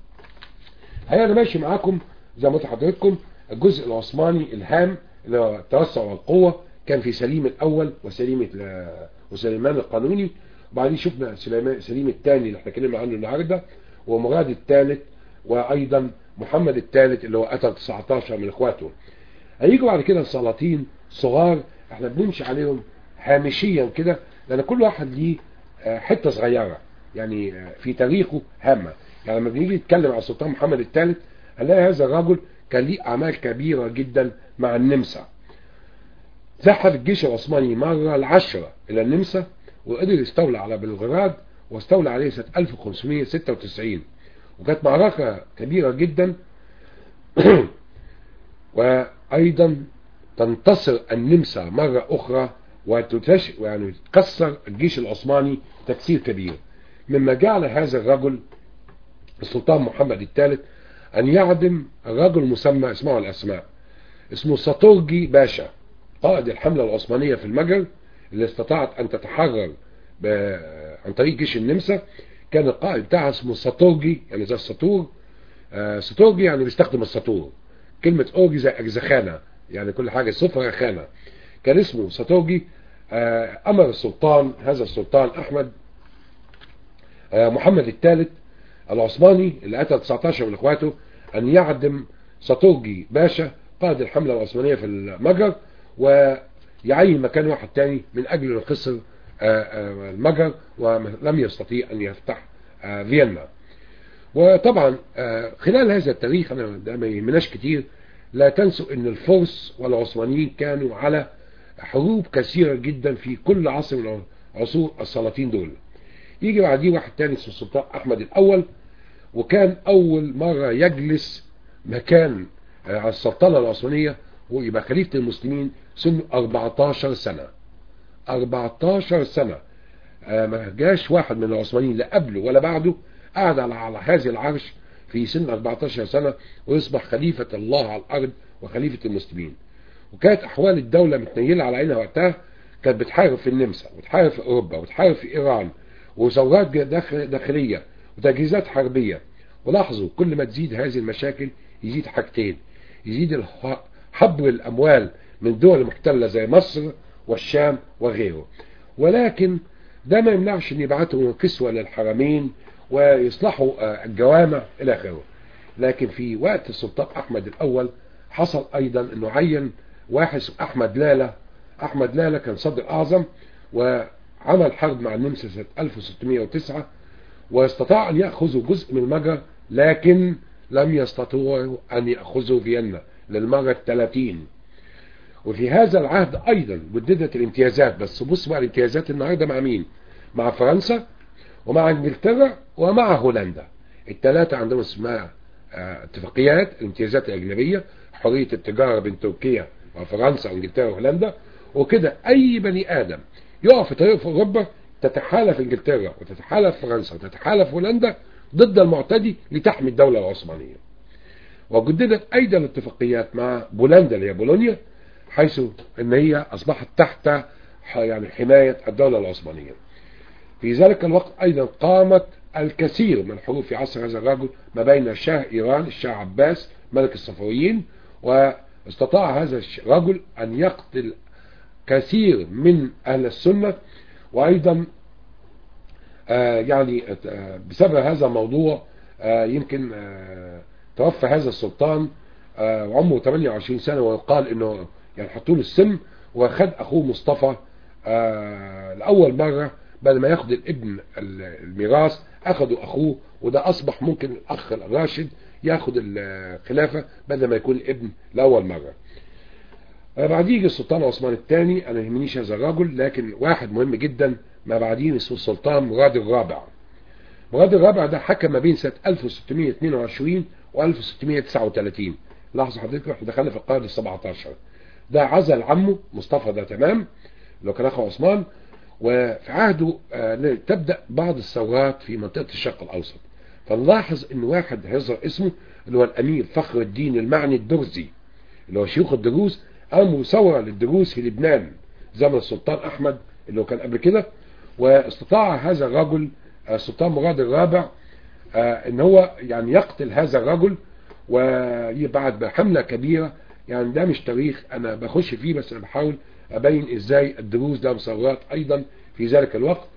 هيا انا ماشي معاكم زي ما قلت لحضراتكم الجزء العثماني الهام اللي هو التوسع والقوة كان في سليم الاول وسليم وسليمان القانوني وبعدين شفنا سليمان سليم الثاني اللي احنا اتكلمنا عنه النهارده ومراد الثالث وايضا محمد الثالث اللي هو قتل 19 من اخواته هيجوا بعد كده السلاطين صغار احنا بنمشي عليهم هامشيا كده لان كل واحد ليه حته صغيره يعني في تاريخه هامه يعني لما بنيجي نتكلم عن السلطان محمد الثالث هنلاقي هذا الرجل كان ليه اعمال كبيره جدا مع النمسا زحف الجيش العثماني مرة العشرة إلى النمسا وقدر يستولى على بلغراد واستولى عليه سنة 1596 وكانت معركة كبيرة جدا وأيضا تنتصر النمسا مرة أخرى وتتش يعني تكسر الجيش العثماني تكسير كبير مما جعل هذا الرجل السلطان محمد الثالث أن يعدم الرجل مسمى اسمه الأسماء اسمه ساتورجي باشا قائد الحملة العثمانية في المجر اللي استطاعت أن تتحرر عن طريق جيش النمسا كان القائد بتاعها اسمه ساتورجي يعني زي السطور آه ساتورجي يعني بيستخدم السطور كلمة أورجي زي أجزخانة يعني كل حاجة صفر خانة كان اسمه ساتورجي آه أمر السلطان هذا السلطان أحمد آه محمد الثالث العثماني اللي قتل 19 من اخواته أن يعدم ساتورجي باشا قائد الحملة العثمانية في المجر ويعين مكان واحد تاني من أجل أن خسر المجر ولم يستطيع أن يفتح فيينا وطبعا خلال هذا التاريخ أنا ده ما يهمناش كتير لا تنسوا أن الفرس والعثمانيين كانوا على حروب كثيرة جدا في كل عصر من عصور السلاطين دول يجي بعديه واحد تاني اسمه السلطان أحمد الأول وكان أول مرة يجلس مكان السلطنة العثمانية ويبقى خليفة المسلمين سنه 14 سنة 14 سنة ما جاش واحد من العثمانيين لا قبله ولا بعده قعد على, على هذه العرش في سن 14 سنة ويصبح خليفة الله على الأرض وخليفة المسلمين وكانت أحوال الدولة متنيلة على عينها وقتها كانت بتحارب في النمسا وتحارب في أوروبا وتحارب في إيران وثورات داخلية وتجهيزات حربية ولاحظوا كل ما تزيد هذه المشاكل يزيد حاجتين يزيد حبر الأموال من دول محتلة زي مصر والشام وغيره ولكن ده ما يمنعش ان يبعتوا كسوة للحرمين ويصلحوا الجوامع الى اخره لكن في وقت السلطان احمد الاول حصل ايضا انه عين واحد احمد لالة احمد لالة كان صدر اعظم وعمل حرب مع النمسا سنة 1609 واستطاع ان يأخذوا جزء من المجر لكن لم يستطيعوا ان يأخذوا فيينا للمرة الثلاثين وفي هذا العهد ايضا بددت الامتيازات بس بص بقى الامتيازات النهارده مع مين مع فرنسا ومع انجلترا ومع هولندا الثلاثه عندهم اسمها اه اتفاقيات الامتيازات الاجنبيه حريه التجاره بين تركيا وفرنسا وانجلترا وهولندا وكده اي بني ادم يقف في طريق في اوروبا تتحالف انجلترا وتتحالف فرنسا وتتحالف هولندا ضد المعتدي لتحمي الدوله العثمانيه وجددت ايضا اتفاقيات مع بولندا اللي هي بولونيا حيث ان هي اصبحت تحت يعني حماية الدولة العثمانية في ذلك الوقت ايضا قامت الكثير من الحروب في عصر هذا الرجل ما بين شاه ايران الشاه عباس ملك الصفويين واستطاع هذا الرجل ان يقتل كثير من اهل السنة وايضا آه يعني آه بسبب هذا الموضوع آه يمكن توفى هذا السلطان وعمره 28 سنة ويقال انه يعني حطوا له السم وخد اخوه مصطفى آه لاول مره بدل ما ياخد الابن الميراث اخدوا اخوه وده اصبح ممكن الاخ الراشد ياخد الخلافه بدل ما يكون الابن لاول مره آه بعديه يجي السلطان عثمان الثاني انا يهمنيش هذا الرجل لكن واحد مهم جدا ما بعدين اسمه السلطان مراد الرابع مراد الرابع ده حكم ما بين سنه 1622 و 1639 لاحظوا حضرتك احنا دخلنا في القرن ال 17 ده عزل عمه مصطفى ده تمام لو كان اخو عثمان وفي عهده آه تبدأ بعض الثورات في منطقة الشرق الأوسط فنلاحظ ان واحد هيظهر اسمه اللي هو الأمير فخر الدين المعني الدرزي اللي هو شيوخ الدروز قاموا ثورة للدروز في لبنان زمن السلطان أحمد اللي هو كان قبل كده واستطاع هذا الرجل السلطان مراد الرابع آه ان هو يعني يقتل هذا الرجل وبعد بحملة كبيرة يعني ده مش تاريخ انا بخش فيه بس انا بحاول ابين ازاي الدروز ده مصورات ايضا في ذلك الوقت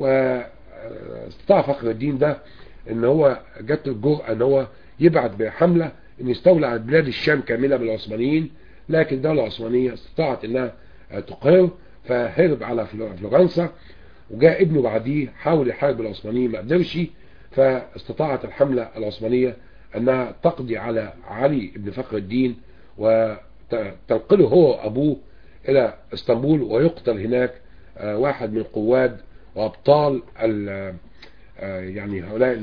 واستطاع فخر الدين ده ان هو جت الجرأة ان هو يبعت بحملة ان يستولى على بلاد الشام كاملة بالعثمانيين لكن الدولة العثمانية استطاعت انها تقر فهرب على فلورنسا وجاء ابنه بعديه حاول يحارب العثمانيين ما قدرش فاستطاعت الحملة العثمانية انها تقضي على علي بن فخر الدين وتنقله هو وابوه الى اسطنبول ويقتل هناك واحد من قواد وابطال يعني هؤلاء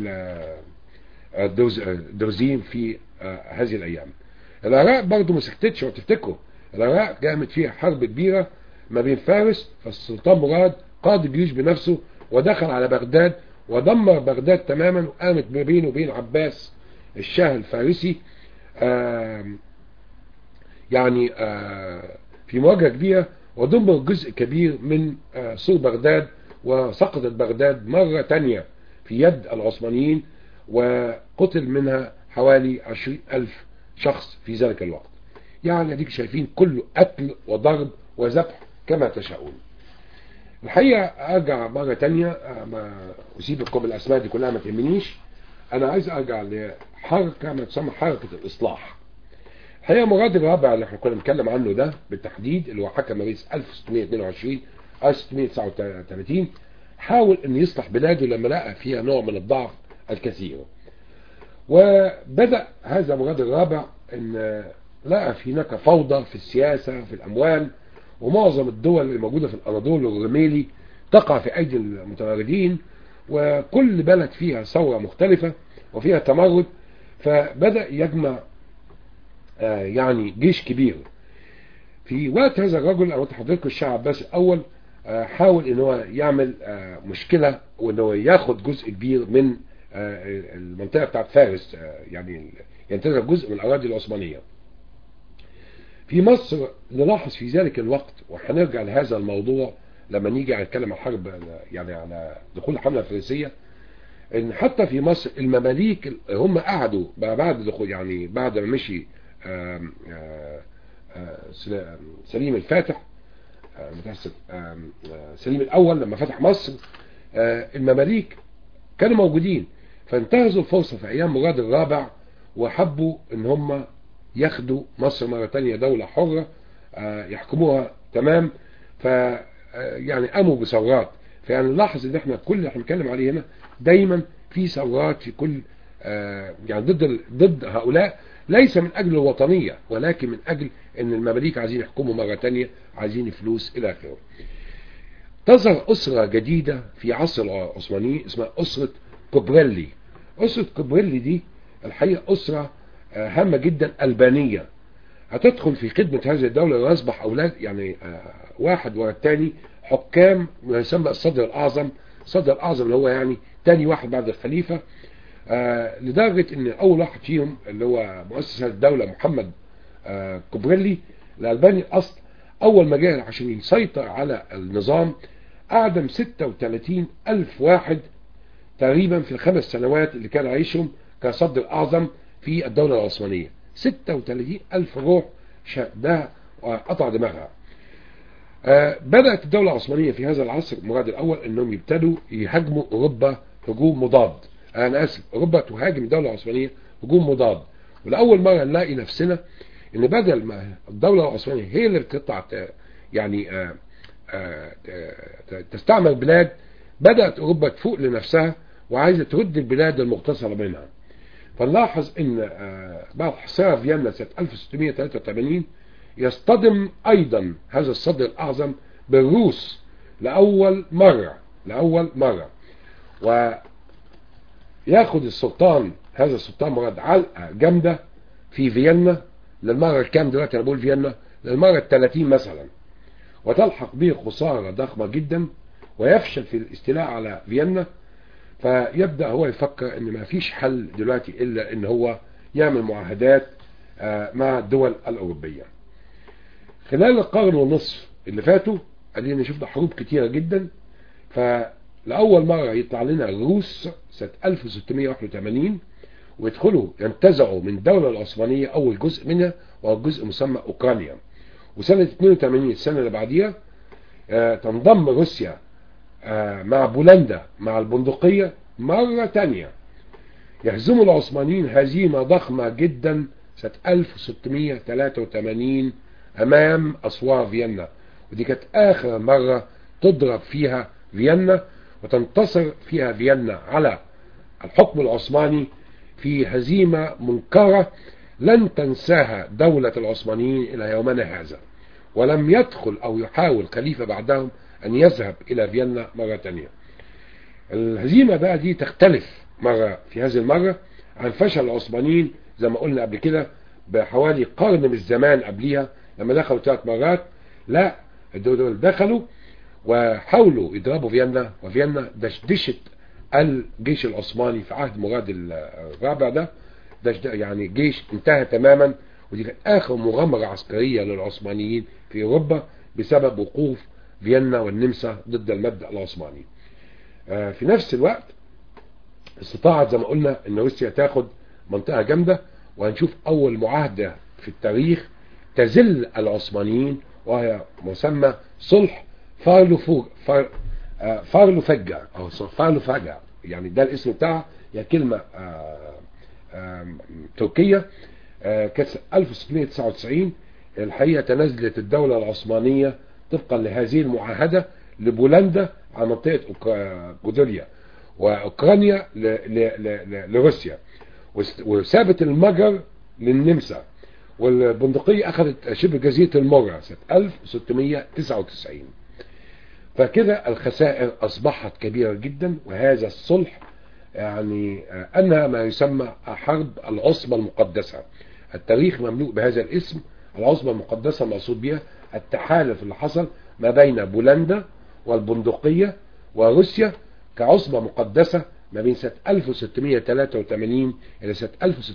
الدرزين في هذه الايام العراق برضه ما سكتتش وتفتكروا العراق قامت فيها حرب كبيرة ما بين فارس فالسلطان مراد قاد الجيوش بنفسه ودخل على بغداد ودمر بغداد تماما وقامت ما بينه وبين عباس الشاه الفارسي يعني في مواجهة كبيرة ودمر جزء كبير من سور بغداد وسقطت بغداد مرة تانية في يد العثمانيين وقتل منها حوالي عشرين ألف شخص في ذلك الوقت يعني اديك شايفين كله قتل وضرب وذبح كما تشاءون الحقيقة ارجع مرة تانية ما اسيبكم الاسماء دي كلها ما تهمنيش انا عايز ارجع لحركة ما تسمى حركة الاصلاح الحقيقة مراد الرابع اللي احنا كنا بنتكلم عنه ده بالتحديد اللي هو حكم مارس 1622 1639 حاول ان يصلح بلاده لما لقى فيها نوع من الضعف الكثير وبدأ هذا مراد الرابع ان لقى في هناك فوضى في السياسة في الاموال ومعظم الدول الموجودة في الاناضول الرميلي تقع في ايدي المتواردين وكل بلد فيها ثورة مختلفة وفيها تمرد فبدأ يجمع آه يعني جيش كبير في وقت هذا الرجل او حضرتك الشعب العباسي الاول آه حاول ان هو يعمل آه مشكلة وان هو ياخد جزء كبير من المنطقة بتاعت فارس يعني ينتزع جزء من الاراضي العثمانية في مصر نلاحظ في ذلك الوقت وهنرجع لهذا الموضوع لما نيجي نتكلم عن حرب يعني على دخول الحملة الفرنسية ان حتى في مصر المماليك هم قعدوا بعد دخول يعني بعد ما مشي آم آم سليم الفاتح سليم الاول لما فتح مصر المماليك كانوا موجودين فانتهزوا الفرصة في ايام مراد الرابع وحبوا ان هم ياخدوا مصر مرة تانية دولة حرة يحكموها تمام ف يعني قاموا بثورات فيعني نلاحظ ان احنا كل اللي احنا بنتكلم عليه هنا دايما في ثورات في كل يعني ضد ضد هؤلاء ليس من اجل الوطنية ولكن من اجل ان المماليك عايزين يحكموا مرة تانية عايزين فلوس الى اخره تظهر اسرة جديدة في عصر العثماني اسمها اسرة كوبريلي اسرة كوبريلي دي الحقيقة اسرة هامة جدا ألبانية هتدخل في خدمة هذه الدولة ويصبح أولاد يعني واحد ورا الثاني حكام ما يسمى الصدر الأعظم الصدر الأعظم اللي هو يعني تاني واحد بعد الخليفة لدرجة ان أول واحد فيهم اللي هو مؤسس الدولة محمد كوبريلي الألباني الأصل أول ما جاء عشان يسيطر على النظام أعدم 36 ألف واحد تقريبا في الخمس سنوات اللي كان عايشهم كصدر الأعظم في الدولة العثمانية 36 ألف روح ده قطع دماغها آه بدأت الدولة العثمانية في هذا العصر مراد الأول أنهم يبتدوا يهاجموا أوروبا هجوم مضاد أنا آسف أوروبا تهاجم الدولة العثمانية هجوم مضاد ولأول مرة نلاقي نفسنا أن بدل ما الدولة العثمانية هي اللي بتطلع يعني آه آه تستعمل بلاد بدأت أوروبا تفوق لنفسها وعايزة ترد البلاد المغتصبة منها فنلاحظ ان بعد حصار فيينا سنة 1683 يصطدم ايضا هذا الصدر الاعظم بالروس لاول مرة لاول مرة وياخد السلطان هذا السلطان مراد علقة جامدة في فيينا للمرة الكام دلوقتي انا بقول فيينا للمرة الثلاثين مثلا وتلحق به خسارة ضخمة جدا ويفشل في الاستيلاء على فيينا فيبدأ هو يفكر ان ما فيش حل دلوقتي الا ان هو يعمل معاهدات مع الدول الاوروبية خلال القرن والنصف اللي فاتوا قاعدين شفنا حروب كتيرة جدا فلأول مرة يطلع لنا الروس سنة 1681 ويدخلوا ينتزعوا من الدولة العثمانية أول جزء منها وهو جزء مسمى أوكرانيا وسنة 82 السنة اللي بعديها تنضم روسيا مع بولندا مع البندقية مرة تانية يهزموا العثمانيين هزيمة ضخمة جدا سنة 1683 أمام أسوار فيينا ودي كانت آخر مرة تضرب فيها فيينا وتنتصر فيها فيينا على الحكم العثماني في هزيمة منكرة لن تنساها دولة العثمانيين إلى يومنا هذا ولم يدخل أو يحاول خليفة بعدهم أن يذهب إلى فيينا مرة تانية الهزيمة بقى دي تختلف مرة في هذه المرة عن فشل العثمانيين زي ما قلنا قبل كده بحوالي قرن من الزمان قبليها لما دخلوا ثلاث مرات لا الدول دخلوا وحاولوا يضربوا فيينا وفيينا دشدشت الجيش العثماني في عهد مراد الرابع ده يعني جيش انتهى تماما ودي كانت اخر مغامرة عسكرية للعثمانيين في اوروبا بسبب وقوف فيينا والنمسا ضد المبدأ العثماني في نفس الوقت استطاعت زي ما قلنا ان روسيا تاخد منطقة جامدة وهنشوف اول معاهدة في التاريخ تزل العثمانيين وهي مسمى صلح فارلو فوق فار آه فارلو فجع او فارلو فجع يعني ده الاسم بتاعها هي كلمة آه آه تركية كانت 1699 الحقيقة تنازلت الدولة العثمانية طبقا لهذه المعاهدة لبولندا على منطقة جودوليا واوكرانيا لروسيا وسابت المجر للنمسا والبندقية اخذت شبه جزيرة المورا سنة 1699 فكده الخسائر اصبحت كبيرة جدا وهذا الصلح يعني انهى ما يسمى حرب العصبة المقدسة التاريخ مملوء بهذا الاسم العصبة المقدسة المقصود بها التحالف اللي حصل ما بين بولندا والبندقية وروسيا كعصبة مقدسة ما بين سنة 1683 إلى سنة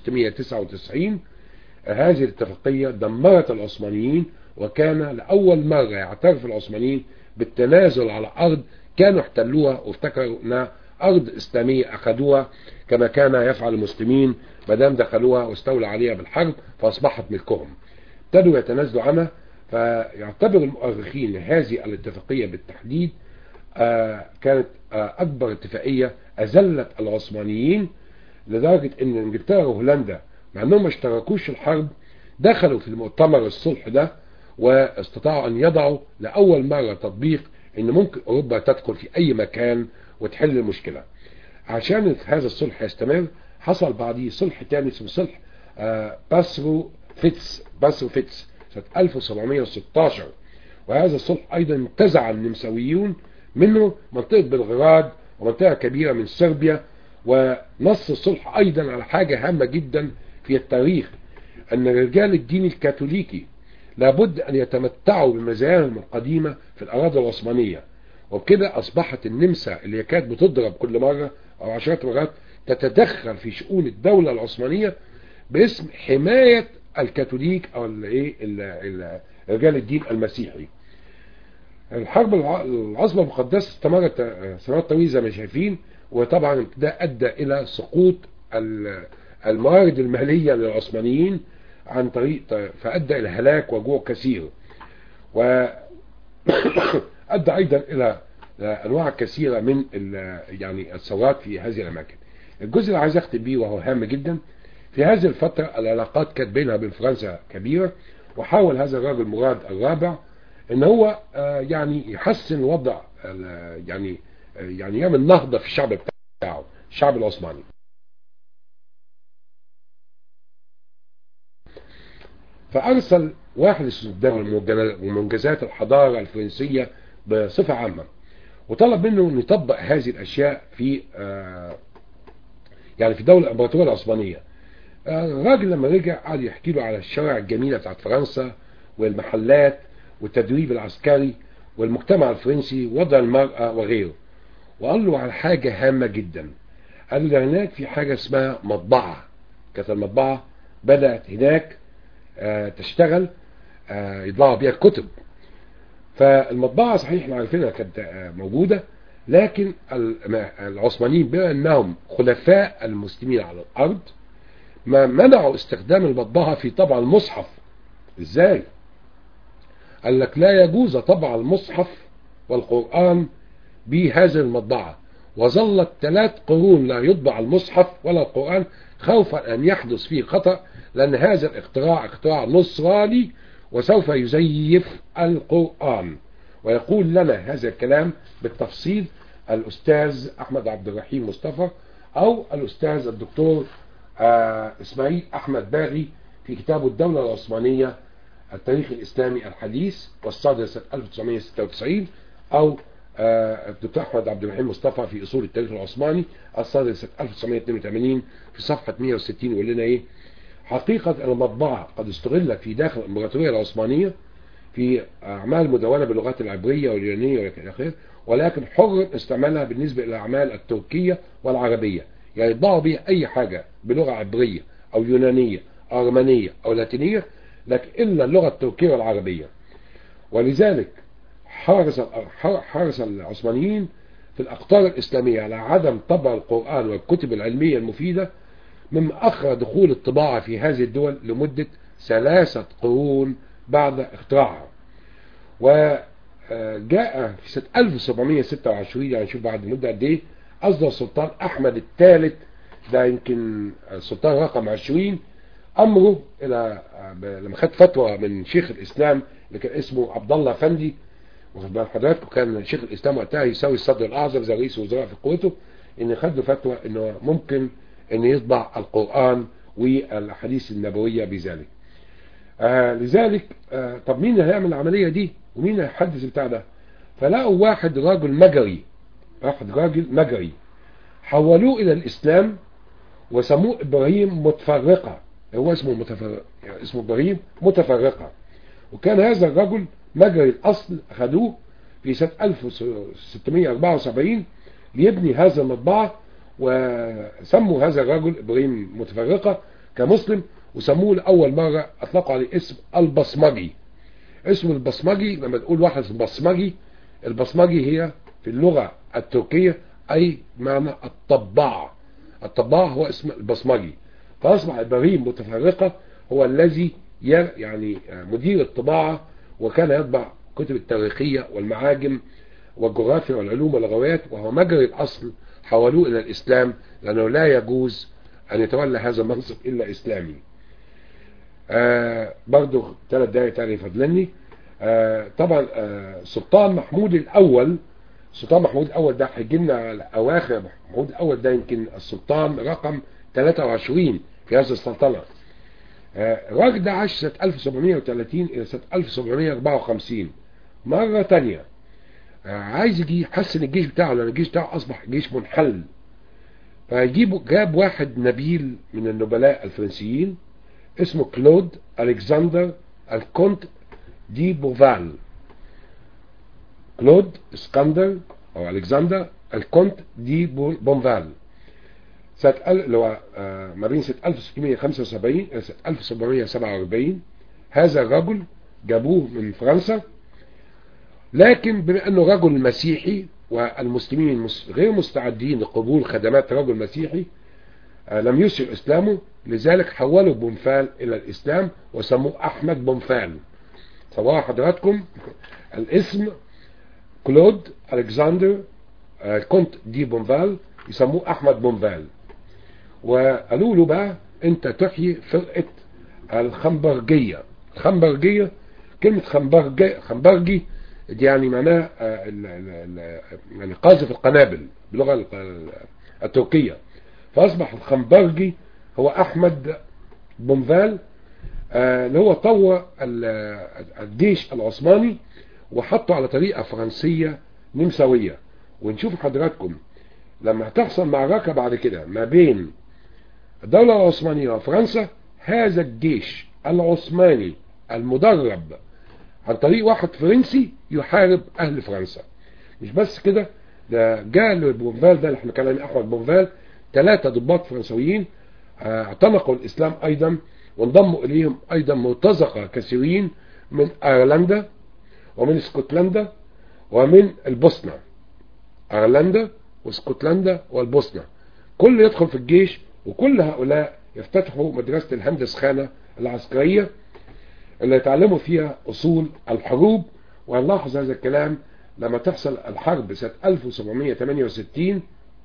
1699 هذه الاتفاقية دمرت العثمانيين وكان لأول مرة يعترف العثمانيين بالتنازل على أرض كانوا احتلوها وافتكروا أنها أرض إسلامية أخذوها كما كان يفعل المسلمين مدام دخلوها واستولوا عليها بالحرب فأصبحت ملكهم ابتدوا يتنازلوا عنها فيعتبر المؤرخين هذه الاتفاقية بالتحديد آه كانت آه أكبر اتفاقية أزلت العثمانيين لدرجة أن إنجلترا وهولندا مع أنهم ما اشتركوش الحرب دخلوا في المؤتمر الصلح ده واستطاعوا أن يضعوا لأول مرة تطبيق أن ممكن أوروبا تدخل في أي مكان وتحل المشكلة عشان هذا الصلح يستمر حصل بعديه صلح تاني اسمه صلح آه باسرو فيتس باسرو فيتس سنة 1716 وهذا الصلح أيضا انتزع النمساويون منه منطقة بلغراد ومنطقة كبيرة من صربيا ونص الصلح أيضا على حاجة هامة جدا في التاريخ أن رجال الدين الكاثوليكي لابد أن يتمتعوا بمزاياهم القديمة في الأراضي العثمانية وبكده أصبحت النمسا اللي كانت بتضرب كل مرة أو عشرات مرات تتدخل في شؤون الدولة العثمانية باسم حماية الكاثوليك أو رجال الدين المسيحي الحرب العظمى المقدسة استمرت سنوات طويلة زي ما شايفين وطبعا ده أدى إلى سقوط الموارد المالية للعثمانيين عن طريق فأدى إلى هلاك وجوع كثير وأدى أيضا إلى أنواع كثيرة من يعني الثورات في هذه الأماكن الجزء اللي عايز أختم بيه وهو هام جدا في هذه الفترة العلاقات كانت بينها وبين فرنسا كبيرة وحاول هذا الراجل مراد الرابع ان هو يعني يحسن وضع يعني يعني يعمل نهضة في الشعب بتاعه الشعب العثماني فأرسل واحد السودان ومنجزات الحضارة الفرنسية بصفة عامة وطلب منه أن يطبق هذه الأشياء في يعني في دولة الإمبراطورية العثمانية الراجل لما رجع قعد يحكي له على الشوارع الجميلة بتاعت فرنسا والمحلات والتدريب العسكري والمجتمع الفرنسي وضع المرأة وغيره وقال له على حاجة هامة جدا قال له هناك في حاجة اسمها مطبعة كانت المطبعة بدأت هناك آه تشتغل آه يطبعوا بيها الكتب فالمطبعة صحيح احنا عارفينها كانت آه موجودة لكن العثمانيين بما انهم خلفاء المسلمين على الارض ما منعوا استخدام المطبعة في طبع المصحف ازاي قال لك لا يجوز طبع المصحف والقرآن بهذه المطبعة وظلت ثلاث قرون لا يطبع المصحف ولا القرآن خوفا أن يحدث فيه خطأ لأن هذا الاختراع اختراع نصراني وسوف يزيف القرآن ويقول لنا هذا الكلام بالتفصيل الأستاذ أحمد عبد الرحيم مصطفى أو الأستاذ الدكتور آه إسماعيل أحمد باغي في كتابه الدولة العثمانية التاريخ الإسلامي الحديث والصادر سنة 1996 أو الدكتور أحمد عبد الرحيم مصطفى في أصول التاريخ العثماني الصادر سنة 1982 في صفحة 160 يقول لنا إيه حقيقة أن المطبعة قد استغلت في داخل الإمبراطورية العثمانية في أعمال مدونة باللغات العبرية واليونانية والآخر ولكن حر استعمالها بالنسبة إلى الأعمال التركية والعربية يعني يطبعوا بها أي حاجة بلغة عبرية أو يونانية أو أرمنية أو لاتينية لكن إلا اللغة التركية والعربية ولذلك حرص حرص العثمانيين في في الأقطار الإسلامية على عدم طبع القرآن والكتب العلمية المفيدة مما أخر دخول الطباعة في هذه الدول لمدة ثلاثة قرون بعد اختراعها وجاء في سنة 1726 يعني شوف بعد مدة قد ايه أصدر السلطان أحمد الثالث ده يمكن السلطان رقم 20 أمره إلى لما خد فتوى من شيخ الإسلام اللي كان اسمه عبد الله فندي واخد بال حضراتكم كان شيخ الإسلام وقتها يساوي الصدر الأعظم زي رئيس وزراء في قوته إن خد له فتوى إنه ممكن إن يطبع القرآن والأحاديث النبوية بذلك آه لذلك آه طب مين هيعمل العملية دي ومين هيحدث بتاع ده فلقوا واحد راجل مجري واحد راجل مجري حولوه الى الاسلام وسموه ابراهيم متفرقة هو اسمه متفرق يعني اسمه ابراهيم متفرقة وكان هذا الرجل مجري الاصل خدوه في سنة 1674 ليبني هذا المطبعة وسموا هذا الرجل ابراهيم متفرقة كمسلم وسموه لأول مرة أطلقوا عليه اسم البصمجي اسم البصمجي لما تقول واحد بصمجي البصمجي هي في اللغة التركية أي معنى الطباع الطباع هو اسم البصمجي فأصبح إبراهيم متفرقة هو الذي يعني مدير الطباعة وكان يطبع كتب التاريخية والمعاجم والجغرافيا والعلوم واللغويات وهو مجري الأصل حولوه إلى الإسلام لأنه لا يجوز أن يتولى هذا المنصب إلا إسلامي آه برضو ثلاث دقايق تاني فضلني آه طبعا آه سلطان محمود الأول سلطان محمود الأول ده هيجي لنا على أواخر محمود الأول ده يمكن السلطان رقم 23 في هذه السلطنة الراجل ده عاش سنة 1730 إلى سنة 1754 مرة تانية عايز يجي يحسن الجيش بتاعه لأن الجيش بتاعه أصبح جيش منحل فيجيبوا جاب واحد نبيل من النبلاء الفرنسيين اسمه كلود ألكسندر الكونت دي بوفال كلود اسكندر أو ألكسندر الكونت دي بوفال سنة اللي هو ما بين سنة 1675 إلى سنة 1747 هذا الرجل جابوه من فرنسا لكن بما أنه رجل مسيحي والمسلمين غير مستعدين لقبول خدمات رجل مسيحي لم يسر إسلامه لذلك حولوا بومفال إلى الإسلام وسموه أحمد بومفال صباح حضراتكم الاسم كلود ألكسندر كونت دي بومفال يسموه أحمد بومفال وقالوا له بقى أنت تحيي فرقة الخنبرجية الخنبرجية كلمة خنبرجي, خنبرجي دي يعني معناها يعني قاذف القنابل باللغة التركية فأصبح الخنبرجي هو أحمد بومفال اللي هو طوى الجيش العثماني وحطه على طريقة فرنسية نمساوية ونشوف حضراتكم لما هتحصل معركة بعد كده ما بين الدولة العثمانية وفرنسا هذا الجيش العثماني المدرب عن طريق واحد فرنسي يحارب أهل فرنسا مش بس كده ده جاء لبومفال ده اللي احنا كلامي أحمد بومفال ثلاثة ضباط فرنسويين اعتنقوا الإسلام أيضا وانضموا إليهم أيضا مرتزقة كثيرين من أيرلندا ومن اسكتلندا ومن البوسنة أيرلندا واسكتلندا والبوسنة كل يدخل في الجيش وكل هؤلاء يفتتحوا مدرسة الهندس خانة العسكرية اللي يتعلموا فيها أصول الحروب ونلاحظ هذا الكلام لما تحصل الحرب سنة 1768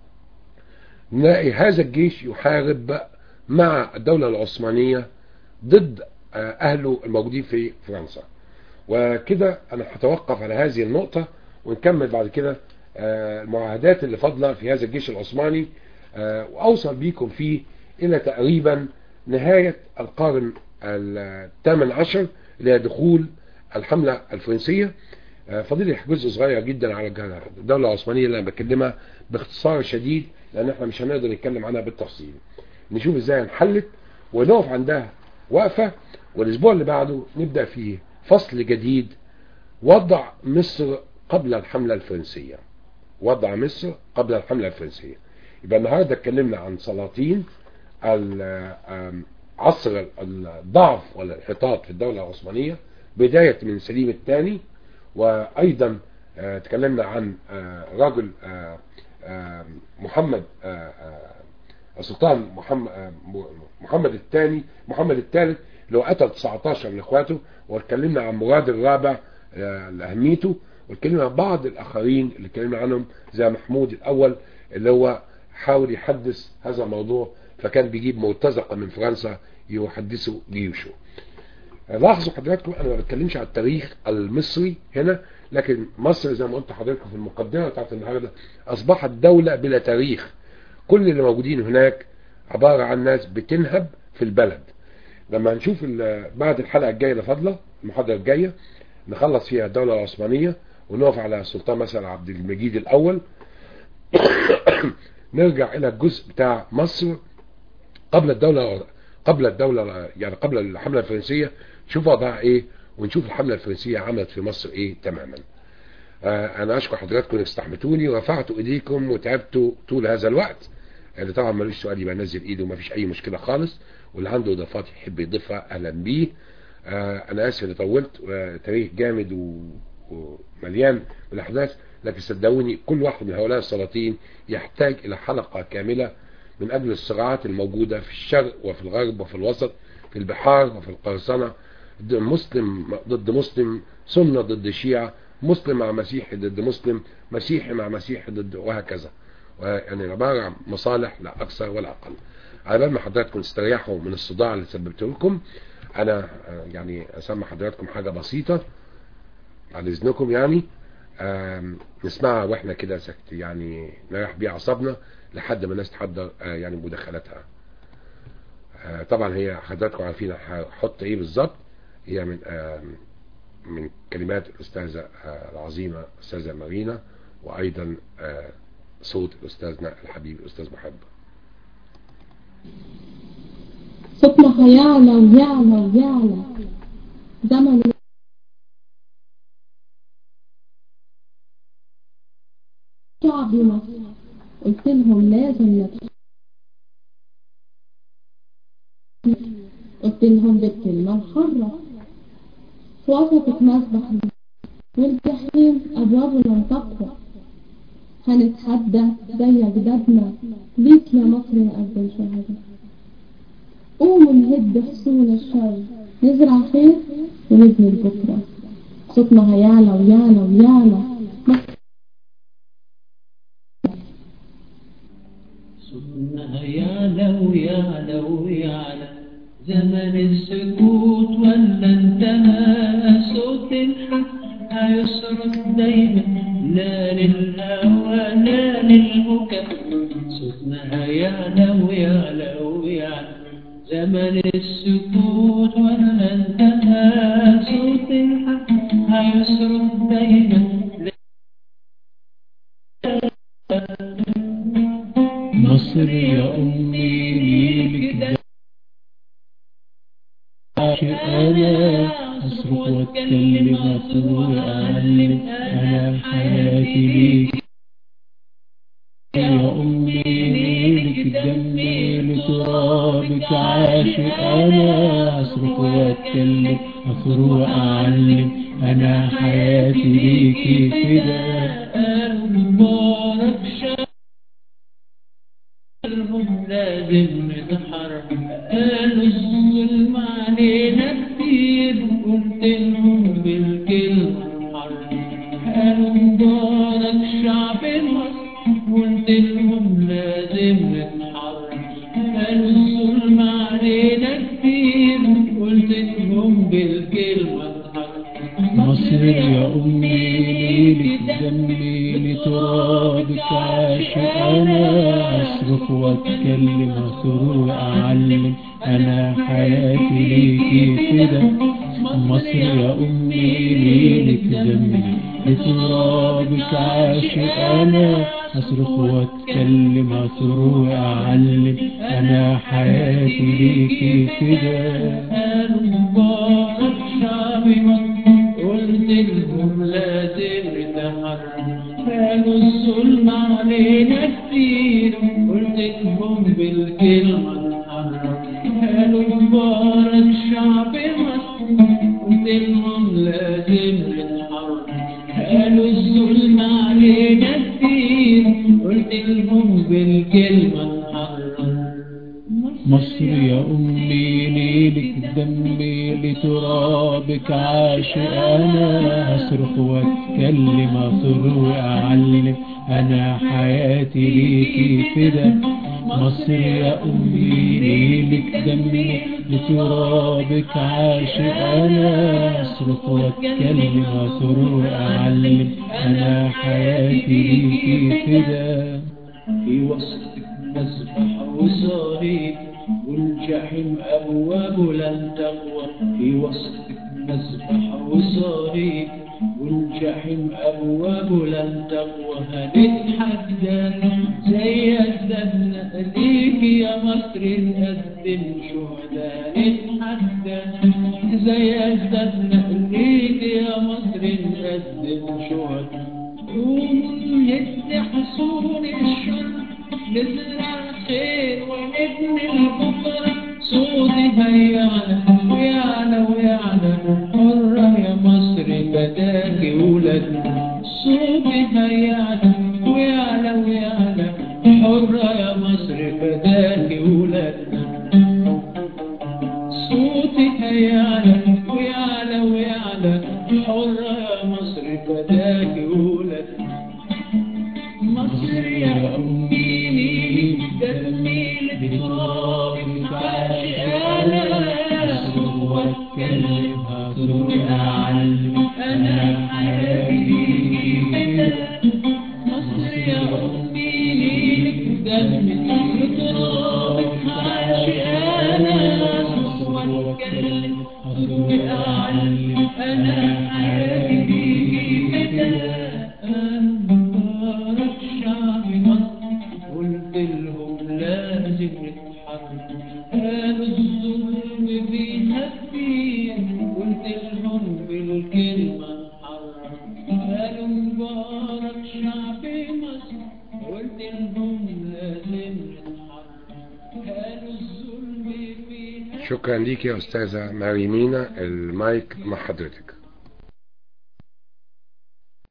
نلاقي هذا الجيش يحارب مع الدولة العثمانية ضد أهله الموجودين في فرنسا وكده أنا هتوقف على هذه النقطة ونكمل بعد كده المعاهدات اللي فاضلة في هذا الجيش العثماني وأوصل بيكم فيه إلى تقريبا نهاية القرن الثامن عشر اللي هي دخول الحملة الفرنسية فضل جزء صغير جدا على الدولة العثمانية اللي أنا بكلمها باختصار شديد لأن احنا مش هنقدر نتكلم عنها بالتفصيل نشوف ازاي هنحلت ونقف عندها وقفة والأسبوع اللي بعده نبدأ فيه فصل جديد وضع مصر قبل الحملة الفرنسية وضع مصر قبل الحملة الفرنسية يبقى النهاردة اتكلمنا عن سلاطين عصر الضعف والانحطاط في الدولة العثمانية بداية من سليم الثاني وأيضا آه، تكلمنا عن آه، رجل آه، آه، محمد آه، آه، السلطان محمد آه، محمد الثاني محمد الثالث اللي هو قتل 19 من اخواته واتكلمنا عن مراد الرابع آه، لاهميته واتكلمنا عن بعض الاخرين اللي اتكلمنا عنهم زي محمود الاول اللي هو حاول يحدث هذا الموضوع فكان بيجيب مرتزقه من فرنسا يحدثوا جيوشه لاحظوا حضراتكم انا ما بتكلمش على التاريخ المصري هنا لكن مصر زي ما قلت حضراتكم في المقدمه بتاعت النهارده اصبحت دوله بلا تاريخ كل اللي موجودين هناك عباره عن ناس بتنهب في البلد لما هنشوف ال- بعد الحلقه الجايه اللي فاضله المحاضره الجايه نخلص فيها الدوله العثمانيه ونقف على السلطان مثلا عبد المجيد الاول نرجع الى الجزء بتاع مصر قبل الدولة قبل الدولة يعني قبل الحملة الفرنسية شوف وضعها ايه ونشوف الحملة الفرنسية عملت في مصر ايه تماما آه انا اشكر حضراتكم انك استحملتوني ورفعتوا ايديكم وتعبتوا طول هذا الوقت اللي طبعا ملوش سؤال يبقى نزل ايده ومفيش اي مشكلة خالص واللي عنده اضافات يحب يضيفها اهلا بيه آه انا اسف اني طولت آه تاريخ جامد و... ومليان بالاحداث لكن صدقوني كل واحد من هؤلاء السلاطين يحتاج الى حلقة كاملة من أجل الصراعات الموجودة في الشرق وفي الغرب وفي الوسط في البحار وفي القرصنة د- مسلم ضد مسلم سنة ضد شيعة مسلم مع مسيحي ضد مسلم مسيحي مع مسيحي ضد وهكذا يعني عبارة عن مصالح لا أكثر ولا أقل على بال ما حضراتكم تستريحوا من الصداع اللي سببته لكم أنا آه، يعني أسمع حضراتكم حاجة بسيطة على إذنكم يعني آم، نسمعها واحنا كده سكت يعني نريح بيها اعصابنا لحد ما الناس تحضر آه، يعني مداخلاتها آه، طبعا هي حضراتكم عارفين هحط ايه بالظبط هي من آم، من كلمات الاستاذه آه، العظيمه الاستاذه مارينا وايضا آه، صوت استاذنا الحبيب الاستاذ محب صوتنا هيعلى ويعلى ويعلى زمن شعب مصر قلت لهم لازم نتحرك قلت لهم بالكلمة الحرة وقفت مسبح والجحيم أبوابه لم تقوى هنتحدى زي أجدادنا ليك يا مصر نقدم شهادة قوموا نهد حصون الشر نزرع خير ونبني البكرة صوتنا هيعلى ويعلى ويعلى صوتنا يعلى ويعلى ويعلى زمن السكوت ولا انتهى صوت الحق هيصرخ دايما لا للهوى لا للبكاء صوتنا يعلى ويعلى ويعلى زمن السكوت ولا انتهى صوت الحق هيصرخ دايما مصر يا أمي ليك أنا أصرخ وأتكلم أصرخ وأعلم أنا حياتي ليك يا أمي ليك دمي لترابك عاشق أنا أصرخ وأتكلم أصرخ وأعلم أنا حياتي ليكي فداء مبارك شهر قلبهم لازم نتحرك قالوا الظلم علينا كتير قلت لهم بالكلمة الحرب قالوا مبارك شعب مصر قلت لهم لازم نتحرك قالوا الظلم علينا كتير قلت لهم بالكلمة الحرب مصر يا أمي ليلك دمي لترابك عاشق أنا أصرخ وأتكلم أصر وأعلم أنا حياتي ليكي فدا مصر يا أمي ليلك دمي لترابك عاشق أنا أصرخ وأتكلم أصر وأعلم أنا حياتي ليكي فدا مبارك شعبي قلت لهم لازم نتحرك كانوا الظلم علينا كتير قلت لهم بالكلمة نتحرك كانوا مبارك شعب مصر قلت لهم لازم نتحرك كانوا الظلم بالكلمة نحرر مصر يا أمي ليلك دمي لترابك عاشق أنا هصرخ واتكلم أصر وأعلم أنا حياتي ليكي فدا مصر يا أمي ليلك دمي لترابك عاشق أنا أصرخ واتكلم أصر وأعلم أنا حياتي ليكي فدا في وسطك مسبح وصليب والجحيم أبواب لن تغوى في وسطك مسبح وصليب والجحيم أبواب لن تغوى هنتحدى زي الدم ليك يا مصر نقدم شهداء نتحدى زي الدم ليك يا مصر نقدم شهداء ونهد حصون الشر نزرع الخير ونبني البكرة صوتي هيعلى ويعلى ويعلى حرة يا مصر فداك ولادنا صوتي هيعلى ويعلى ويعلى حرة يا مصر فداك ولادنا صوتي هيعلى ويعلى ويعلى حرة يا مصر فداك ولادنا مصر يا أمي دمي لترابك عاشقانا أصرخ واتكلم أصرخ أعلم أنا حياتي مصر يا أمي دمي لترابك عاشقانا أصرخ واتكلم أصرخ أعلم أنا حياتي مبارك شعب مصر قلت لهم لازم نتحرك قالوا الظلم فيها كتير قلت لهم بالكلمة نحرك قالوا مبارك شعب مصر قلت لهم لازم نتحرك قالوا الظلم فيها شكرا ليك يا أستاذة ماري مينا المايك مع حضرتك